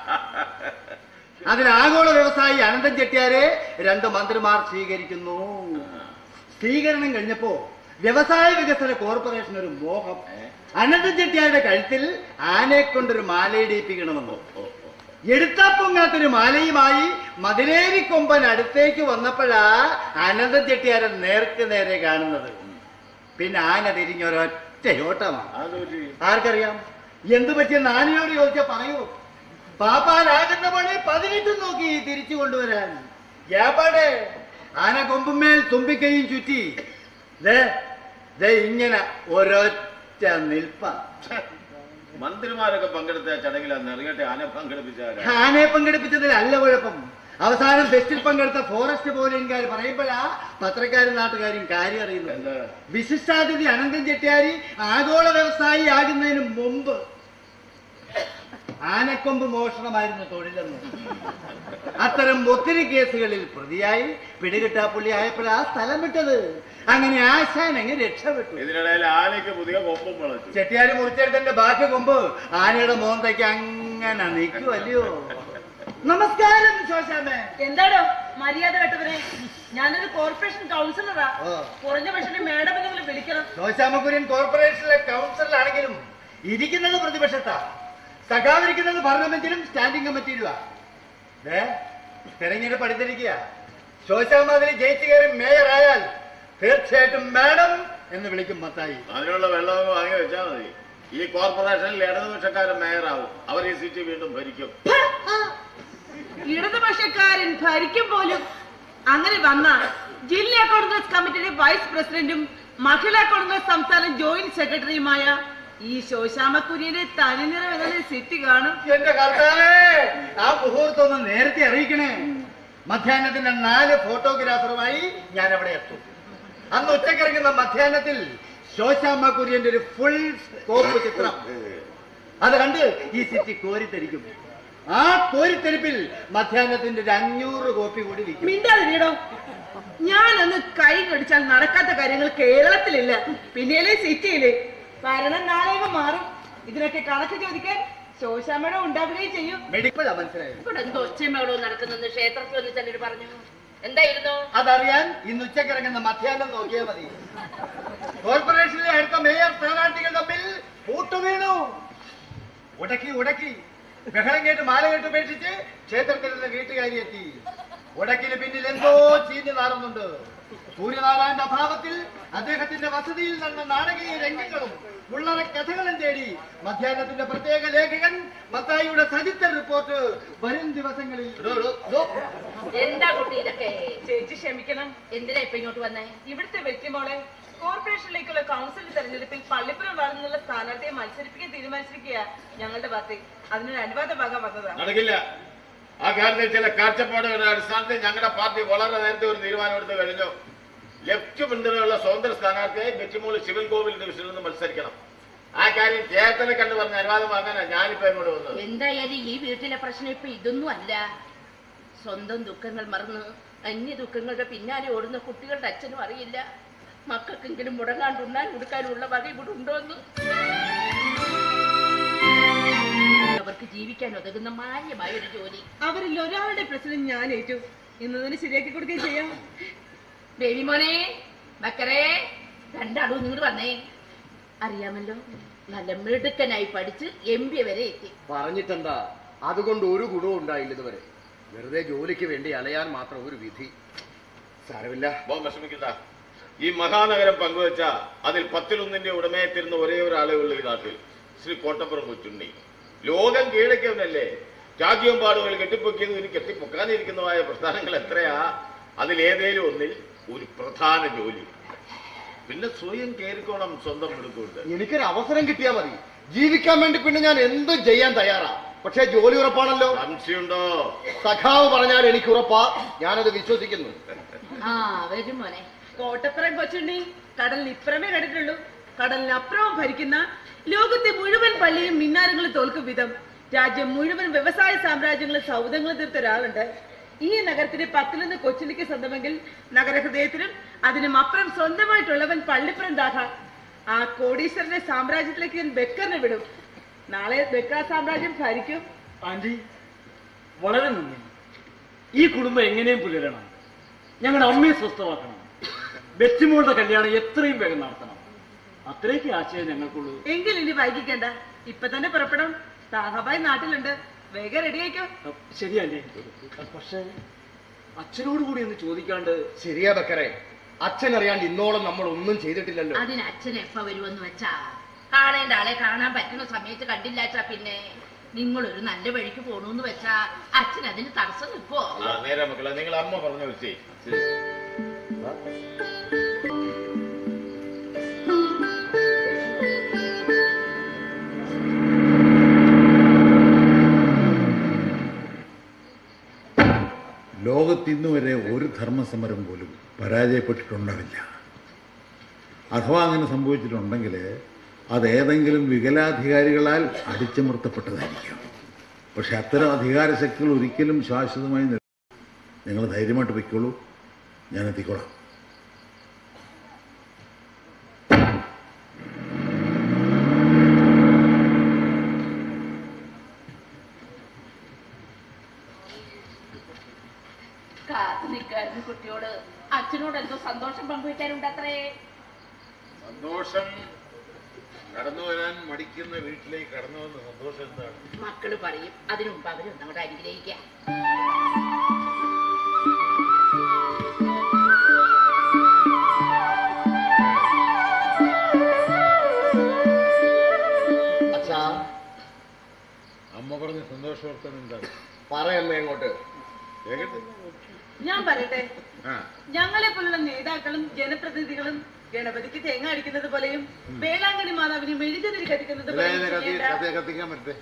അതിൽ ആഗോള വ്യവസായി അനന്തൻ ചെട്ടിയാരെ രണ്ട് മന്ത്രിമാർ സ്വീകരിക്കുന്നു സ്വീകരണം കഴിഞ്ഞപ്പോ വ്യവസായ വികസന കോർപ്പറേഷൻ ഒരു മോഹം അനന്തൻ ചെട്ടിയാരുടെ കഴുത്തിൽ ആനയെ കൊണ്ടൊരു മാലയിടിപ്പിക്കണമെന്നോ എടുത്താ പൊങ്ങാത്തൊരു മാലയുമായി മതിലേരി കൊമ്പൻ അടുത്തേക്ക് വന്നപ്പോഴാ അനന്തൻ ചെട്ടിയാരെ നേർക്ക് നേരെ കാണുന്നത് പിന്നെ ആന തിരിഞ്ഞൊരൊറ്റ ഓട്ടമാണ് അതൊരു ആർക്കറിയാം എന്തു പറ്റിയെന്ന് ആനയോട് ചോദിച്ചാ പറയൂ പാപ്പാനാകുന്ന പണി പതിനെട്ടും നോക്കി തിരിച്ചു കൊണ്ടുവരാൻ ഗ്യാപ്പാടെ ആന കൊമ്പുമേൽ തുമ്പിക്കൈയും ചുറ്റി ദേ ദേ ഇങ്ങനെ ഒരൊറ്റ നിൽപ്പ മന്ത്രിമാരൊക്കെ പങ്കെടുത്ത ചടങ്ങിൽ അന്ന് ഇറങ്ങട്ടെ ആന പങ്കെടുപ്പിച്ചാരാ ആനയെ പങ്കെടുപ്പിച്ചതിലല്ല കുഴപ്പം അവസാനം ഫെസ്റ്റിൽ പങ്കെടുത്ത ഫോറസ്റ്റ് പോലീസുകാർ പറയുമ്പോഴാ പത്രക്കാരും നാട്ടുകാരും കാര്യം അറിയുന്നത് എന്താ വിശിഷ്ടാതിഥി അനന്തൻ ചെട്ടിയാരി ആഗോള വ്യവസായി ആകുന്നതിന് മുമ്പ് ആനക്കൊമ്പ് മോഷണമായിരുന്നു തൊഴിലെന്ന് അത്തരം ഒത്തിരി കേസുകളിൽ പ്രതിയായി പിടികിട്ടാപ്പുള്ളി ആയപ്പോഴാ സ്ഥലം വിട്ടത് അങ്ങനെ ആശാൻ അങ്ങ് രക്ഷപ്പെട്ടു ഇതിനിടയിൽ ആനയ്ക്ക് പുതിയ കൊമ്പും മുളച്ചു ചെട്ടിയാര് മുറിച്ചെടുത്തന്റെ ബാക്കി കൊമ്പ് ആനയുടെ മോന്തയ്ക്ക് അങ്ങനെ നിൽക്കുമല്ലയോ നമസ്കാരം ശോശാമേ എന്താടോ മര്യാദ കേട്ടവരെ ഞാനൊരു കോർപ്പറേഷൻ കൗൺസിലറാ ഓ. കുറഞ്ഞ പക്ഷേ മേഡം എന്തെങ്കിലും വിളിക്കണം ശോശാമക്കുര്യൻ കോർപ്പറേഷനിലെ കൗൺസിലറാണെങ്കിലും ഇരിക്കുന്നത് പ്രതിപക്ഷത്താ സഖാവിരിക്കുന്നത് ഭരണമന്ത്രിയിലും സ്റ്റാൻഡിംഗ് കമ്മിറ്റിയിലുമാ ഏ തെരഞ്ഞെടുപ്പ് അടുത്തിരിക്കുക ശോശാമ അതിൽ ജയിച്ചു കയറി മേയർ ആയാൽ തീർച്ചയായിട്ടും മാഡം എന്ന് വിളിക്കും മത്തായി അതിനുള്ള വെള്ളമൊക്കെ വാങ്ങി വെച്ചാൽ മതി ഈ കോർപ്പറേഷനിൽ ഇടതുപക്ഷക്കാരൻ മേയറാവും അവർ ഈ സീറ്റ് വീണ്ടും ഭരിക്കും ഇടതുപക്ഷക്കാരൻ ഭരിക്കും പോലും അങ്ങനെ വന്ന ജില്ലാ കോൺഗ്രസ് കമ്മിറ്റിയുടെ വൈസ് പ്രസിഡന്റും മഹിളാ കോൺഗ്രസ് സംസ്ഥാന ജോയിന്റ് സെക്രട്ടറിയുമായ ഈ ശോശാമ കുര്യന്റെ തനിനിറം എന്ന സിറ്റി കാണും എന്റെ കർത്താവേ ആ മുഹൂർത്തം ഒന്ന് നേരത്തെ അറിയിക്കണേ മധ്യാഹ്നത്തിന്റെ നാല് ഫോട്ടോഗ്രാഫറുമായി ഞാൻ അവിടെ എത്തും അന്ന് ഉച്ചക്കിറങ്ങുന്ന മധ്യാഹ്നത്തിൽ ശോശാമ്മ കുര്യന്റെ ഒരു ഫുൾ സ്കോപ്പ് ചിത്രം അത് കണ്ട് ഈ സിറ്റി കോരിത്തരിക്കും ആ കോരിത്തെരിപ്പിൽ മധ്യാഹ്നത്തിന്റെ ഒരു അഞ്ഞൂറ് കോപ്പി കൂടി വിൽക്കും മിണ്ടാതിരിടോ ഞാനൊന്ന് കൈ കടിച്ചാൽ നടക്കാത്ത കാര്യങ്ങൾ കേരളത്തിലില്ല പിന്നെയല്ലേ സിറ്റിയില് ഭരണം നാളെ മാറും ഇതിനൊക്കെ കണക്ക് ചോദിക്കാൻ ശോശാമ്മയുടെ ഉണ്ടാവുകയും ചെയ്യും മെഡിക്കലാ മനസ്സിലായത് ഇവിടെ എന്തോ ഒച്ചമേളോ നടക്കുന്നെന്ന് ക്ഷേത്രത്തിൽ വന്ന് ചിലർ പറഞ്ഞു എന്തായിരുന്നു അതറിയാൻ ഇന്ന് ഉച്ചക്കിറങ്ങുന്ന മധ്യാഹ്നം നോക്കിയാൽ മതി കോർപ്പറേഷനിലെ അടുത്ത മേയർ സ്ഥാനാർത്ഥികൾ തമ്മിൽ കൂട്ടുവീണു ഉടക്കി ഉടക്കി ബഹളം കേട്ട് മാല കേട്ട് ഉപേക്ഷിച്ച് ക്ഷേത്രത്തിൽ നിന്ന് വീട്ടുകാരി എത്തി ഉടക്കിന് പിന്നിൽ എന്തോ ചീഞ്ഞു നാറുന്നുണ്ട് സൂര്യനാരായണന്റെ അഭാവത്തിൽ അദ്ദേഹത്തിന്റെ വസതിയിൽ നടന്ന നാടകീയ രംഗങ്ങളും ഉള്ളറ കഥകളും തേടി മധ്യാഹ്നത്തിന്റെ പ്രത്യേക ലേഖകൻ മത്തായിയുടെ സചിത്ര റിപ്പോർട്ട് വരും ദിവസങ്ങളിൽ ഇടോ, ഇടോ, ഇടോ. എന്താ കുട്ടി ഇതൊക്കെ ചേച്ചി ക്ഷമിക്കണം എന്തിനാ ഇപ്പൊ ഇങ്ങോട്ട് വന്നേ ഇവിടുത്തെ വ്യക്തിമോളെ കോർപ്പറേഷനിലേക്കുള്ള കൗൺസിൽ തെരഞ്ഞെടുപ്പിൽ പള്ളിപ്പുറം വളർന്നുള്ള സ്ഥാനാർത്ഥിയെ മത്സരിപ്പിക്കാൻ തീരുമാനിച്ചിരിക്കുക ഞങ്ങളുടെ പാർട്ടി അതിനൊരു അനുവാദ ഭാഗം വന്നതാ നടക്കില്ല ആ കാര്യത്തിൽ ചില കാഴ്ചപ്പാടുകളുടെ അടിസ്ഥാനത്തിൽ ഞങ്ങളുടെ പാർട്ടി വളരെ നേരത്തെ ഒരു തീരുമാനമെടുത്ത് കഴിഞ്ഞു ലെഫ്റ്റ് പിന്തുണയുള്ള സ്വതന്ത്ര സ്ഥാനാർത്ഥിയായി ബെറ്റിമൂള് ശിവൻകോവിൽ ഡിവിഷനിൽ നിന്ന് മത്സരിക്കണം ആ കാര്യം ചേട്ടനെ കണ്ടു പറഞ്ഞ അനുവാദം വാങ്ങാനാ ഞാനിപ്പോ ഇങ്ങോട്ട് വന്നത് എന്തായാലും ഈ വീട്ടിലെ പ്രശ്നം ഇപ്പൊ ഇതൊന്നും അല്ല സ്വന്തം ദുഃഖങ്ങൾ മറന്ന് അന്യ ദുഃഖങ്ങളുടെ പിന്നാലെ ഓടുന്ന കുട്ടികളുടെ അച്ഛനും അറിയില്ല മക്കൾക്കെങ്കിലും മുടങ്ങാണ്ട് ഉണ്ണാൻ കൊടുക്കാനുള്ള വക ഇവിടെ ഉണ്ടോന്ന് അവർക്ക് ജീവിക്കാൻ ഉതകുന്ന മാന്യമായ ഒരു ജോലി അവരിൽ ഒരാളുടെ പ്രശ്നം ഞാൻ ഏറ്റു ഇന്ന് തന്നെ ശരിയാക്കി കൊടുക്കുകയും ചെയ്യാം ബേബി മോനെ മക്കറേ രണ്ടാളും ഇങ്ങോട്ട് വന്നേ അറിയാമല്ലോ നല്ല മിടുക്കനായി പഠിച്ച് എം ബി വരെ എത്തി പറഞ്ഞിട്ടെന്താ അതുകൊണ്ട് ഒരു ഗുണവും ഉണ്ടായില്ല ഇതുവരെ വെറുതെ ജോലിക്ക് വേണ്ടി അലയാൻ മാത്രം ഒരു വിധി സാരമില്ല ബോ വിഷമിക്കണ്ട ഈ മഹാനഗരം പങ്കുവച്ച അതിൽ പത്തിലൊന്നിന്റെ ഉടമയെത്തിരുന്ന ഒരേ ഒരാളേ ഉള്ളൂ ഈ നാട്ടിൽ ശ്രീ കോട്ടപ്പുറം കൊച്ചുണ്ണി ലോകം കീഴടക്കിയവനല്ലേ രാജ്യവും പാടുകൾ കെട്ടിപ്പൊക്കിയതും ഇനി കെട്ടിപ്പൊക്കാനിരിക്കുന്നതുമായ പ്രസ്ഥാനങ്ങൾ എത്രയാ അതിലേതേലും ഒന്നിൽ ഒരു പ്രധാന ജോലി പിന്നെ സ്വയം കേറിക്കോണം സ്വന്തം എടുക്കൊണ്ട് എനിക്കൊരു അവസരം കിട്ടിയാൽ മതി ജീവിക്കാൻ വേണ്ടി പിന്നെ ഞാൻ എന്തും ചെയ്യാൻ തയ്യാറാ പക്ഷേ ജോലി ഉറപ്പാണല്ലോ സംശയമുണ്ടോ സഖാവ് പറഞ്ഞാൽ എനിക്ക് ഉറപ്പാ ഞാനത് വിശ്വസിക്കുന്നു ആ വരും മോനെ കോട്ടപ്പുറം കൊച്ചുണ്ണി കടലിന് ഇപ്പുറമേ കണ്ടിട്ടുള്ളൂ കടലിനപ്പുറവും ഭരിക്കുന്ന ലോകത്തെ മുഴുവൻ പള്ളിയും മിന്നാരങ്ങളും തോൽക്കും വിധം രാജ്യം മുഴുവൻ വ്യവസായ സാമ്രാജ്യങ്ങളും സൗദങ്ങളും തീർത്ത ഒരാളുണ്ട് ഈ നഗരത്തിന് പത്തിലൊന്ന് കൊച്ചുണ്ണിക്ക് സ്വന്തമെങ്കിൽ നഗരഹൃദയത്തിനും അതിനും അപ്പുറം സ്വന്തമായിട്ടുള്ളവൻ പള്ളിപ്പുറം ദാഹ ആ കോടീശ്വരന്റെ സാമ്രാജ്യത്തിലേക്ക് ഞാൻ ബക്കറിനെ വിടും നാളെ ബക്ര സാമ്രാജ്യം ഭരിക്കും ആന്റി വളരെ നന്ദി ഈ കുടുംബം എങ്ങനെയും പുലരണം ഞങ്ങളുടെ അമ്മയെ സ്വസ്ഥമാക്കണം ബെറ്റിമോളുടെ കല്യാണം എത്രയും വേഗം നടത്തണം അത്രയ്ക്ക് ആശയം ഞങ്ങൾക്കുള്ളൂ എങ്കിൽ ഇനി വൈകിക്കണ്ട ഇപ്പൊ തന്നെ പുറപ്പെടും താഹാബായി നാട്ടിലുണ്ട് വേഗം റെഡി ആയിക്കോ അഹ് ശരിയല്ലേ പക്ഷേ അച്ഛനോട് കൂടി ഒന്ന് ചോദിക്കാണ്ട് ശരിയാ ബക്കറെ അച്ഛൻ അറിയാണ്ട് ഇന്നോളം നമ്മൾ ഒന്നും ചെയ്തിട്ടില്ലല്ലോ അതിന് അച്ഛൻ എപ്പ വരുമെന്ന് വെച്ചാ കാണേണ്ട ആളെ കാണാൻ പറ്റുന്ന സമയത്ത് കണ്ടില്ലാച്ചാ പിന്നെ നിങ്ങൾ ഒരു നല്ല വഴിക്ക് പോണൂന്ന് വെച്ചാ അച്ഛൻ അതിന് തടസ്സം നിൽക്കുവോ ആ, നേരെ മക്കളെ നിങ്ങൾ അമ്മ പറഞ്ഞ വെച്ചേ ലോകത്തിന്നു വരെ ഒരു ധർമ്മസമരം പോലും പരാജയപ്പെട്ടിട്ടുണ്ടാവില്ല അഥവാ അങ്ങനെ സംഭവിച്ചിട്ടുണ്ടെങ്കിൽ അതേതെങ്കിലും വികലാധികാരികളാൽ അടിച്ചമർത്തപ്പെട്ടതായിരിക്കാം പക്ഷെ അത്തരം അധികാരശക്തികൾ ഒരിക്കലും ശാശ്വതമായി നില നിങ്ങൾ ധൈര്യമായിട്ട് പൊയ്ക്കോളൂ ഞാൻ എത്തിക്കോളാം കാത്തു നിൽക്കായിരുന്നു കുട്ടിയോട് അച്ഛനോട് എന്തോ സന്തോഷം പങ്കുവയ്ക്കാനുണ്ട് അത്രേ സന്തോഷം കടന്നു വരാൻ മടിക്കുന്ന വീട്ടിലേക്ക് കടന്നു വന്ന സന്തോഷം എന്താണ് മക്കള് പറയും അതിനു മുമ്പ് അവരും നമ്മുടെ അരികിലേക്ക് അച്ഛാ അമ്മ പറഞ്ഞ സന്തോഷ വർത്തനം എന്താണ് പറയമ്മ എങ്ങോട്ട് കേക്കട്ടെ ഞാൻ പറയട്ടെ ആ ഞങ്ങളെ പോലുള്ള നേതാക്കളും ജനപ്രതിനിധികളും ഗണപതിക്ക് തേങ്ങ അടിക്കുന്നത് പോലെയും വേളാങ്കണി മാതാവിന് മെഴുകുതിരി കത്തിക്കുന്നത് ഇല്ല, പോലെയും ഇത് കത്തി ചെയ്യേണ്ട. കത്തി- കത്തിക്കാൻ പറ്റേ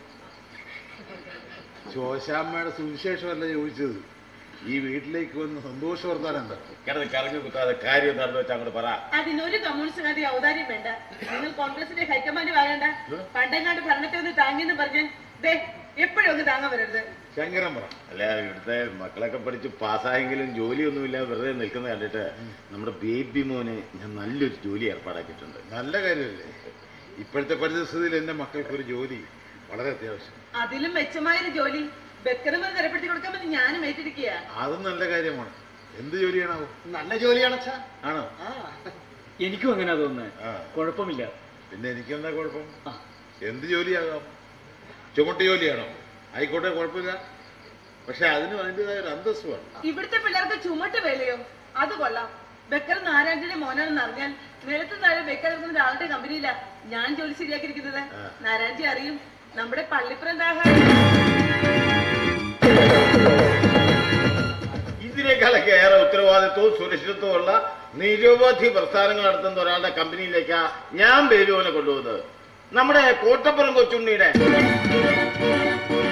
ശോശാമ്മയുടെ സുവിശേഷമല്ല ചോദിച്ചത് ഈ വീട്ടിലേക്ക് വന്ന് സന്തോഷ വർത്താനം എന്താ കിടന്ന് കറങ്ങി കുത്താതെ കാര്യം എന്താണെന്ന് വെച്ചാൽ അങ്ങോട്ട് പറ അതിനൊരു കമ്മ്യൂണിസ്റ്റുകാരുടെ ഔദാര്യം വേണ്ട നിങ്ങൾ കോൺഗ്രസിന്റെ ഹൈക്കമാൻഡ് വാങ്ങണ്ട പണ്ടെങ്ങാണ്ട് ഭരണത്തെ ഒന്ന് താങ്ങിയെന്ന് പറഞ്ഞ് ദേ എപ്പോഴും ഒന്ന് താങ്ങാൻ വരരുത് ശങ്കരൻ പറ അല്ല ഇവിടുത്തെ മക്കളൊക്കെ പഠിച്ച് പാസ്സായെങ്കിലും ജോലിയൊന്നുമില്ല വെറുതെ നിൽക്കുന്നത് കണ്ടിട്ട് നമ്മുടെ ബേബി മോനെ ഞാൻ നല്ലൊരു ജോലി ഏർപ്പാടാക്കിയിട്ടുണ്ട് നല്ല കാര്യമല്ലേ ഇപ്പോഴത്തെ പരിസ്ഥിതിയിൽ എൻ്റെ മക്കൾക്ക് ഒരു ജോലി വളരെ അത്യാവശ്യം അതിലും മെച്ചമായൊരു ജോലി ബക്കറും തരപ്പെടുത്തി കൊടുക്കാമെന്ന് ഞാനും ഏറ്റിരിക്കുക അതും നല്ല കാര്യമാണ് എന്ത് ജോലിയാണാവോ നല്ല ജോലിയാണ് അച്ഛാ ആണോ എനിക്കും അങ്ങനെ തോന്നുന്നത് ആ. കുഴപ്പമില്ല പിന്നെ എനിക്കെന്താ കുഴപ്പം ആ. എന്ത് ജോലിയാകാം ചുമട്ട് ജോലിയാണോ ആയിക്കോട്ടെ കുഴപ്പമില്ല പക്ഷെ അതിനും അതിൻ്റെതായ ഒരു അന്തസ് വേണം ഇവിടുത്തെ പിള്ളേർക്ക് ചുമട്ട് വേലയോ അത് കൊള്ളാം ബക്കർ നാരായണന്റെ മോനാണെന്ന് അറിഞ്ഞാൽ നിലത്ത് താഴെ ബക്കർ ഇറങ്ങുന്ന ഒരാളുടെ കമ്പനിയില്ല ഞാൻ ജോലി ശരിയാക്കിയിരിക്കുന്നത് നാരായണജി അറിയും നമ്മുടെ പള്ളിപ്പുറം ദാഹാരം ഇതിനേക്കാളൊക്കെ ഏറെ ഉത്തരവാദിത്വവും സുരക്ഷിതത്വവും ഉള്ള നിരവധി പ്രസ്ഥാനങ്ങൾ നടത്തുന്ന ഒരാളുടെ കമ്പനിയിലേക്കാ ഞാൻ ബേബി മോനെ കൊണ്ടുപോകുന്നത് നമ്മുടെ കോട്ടപ്പുറം കൊച്ചുണ്ണിയുടെ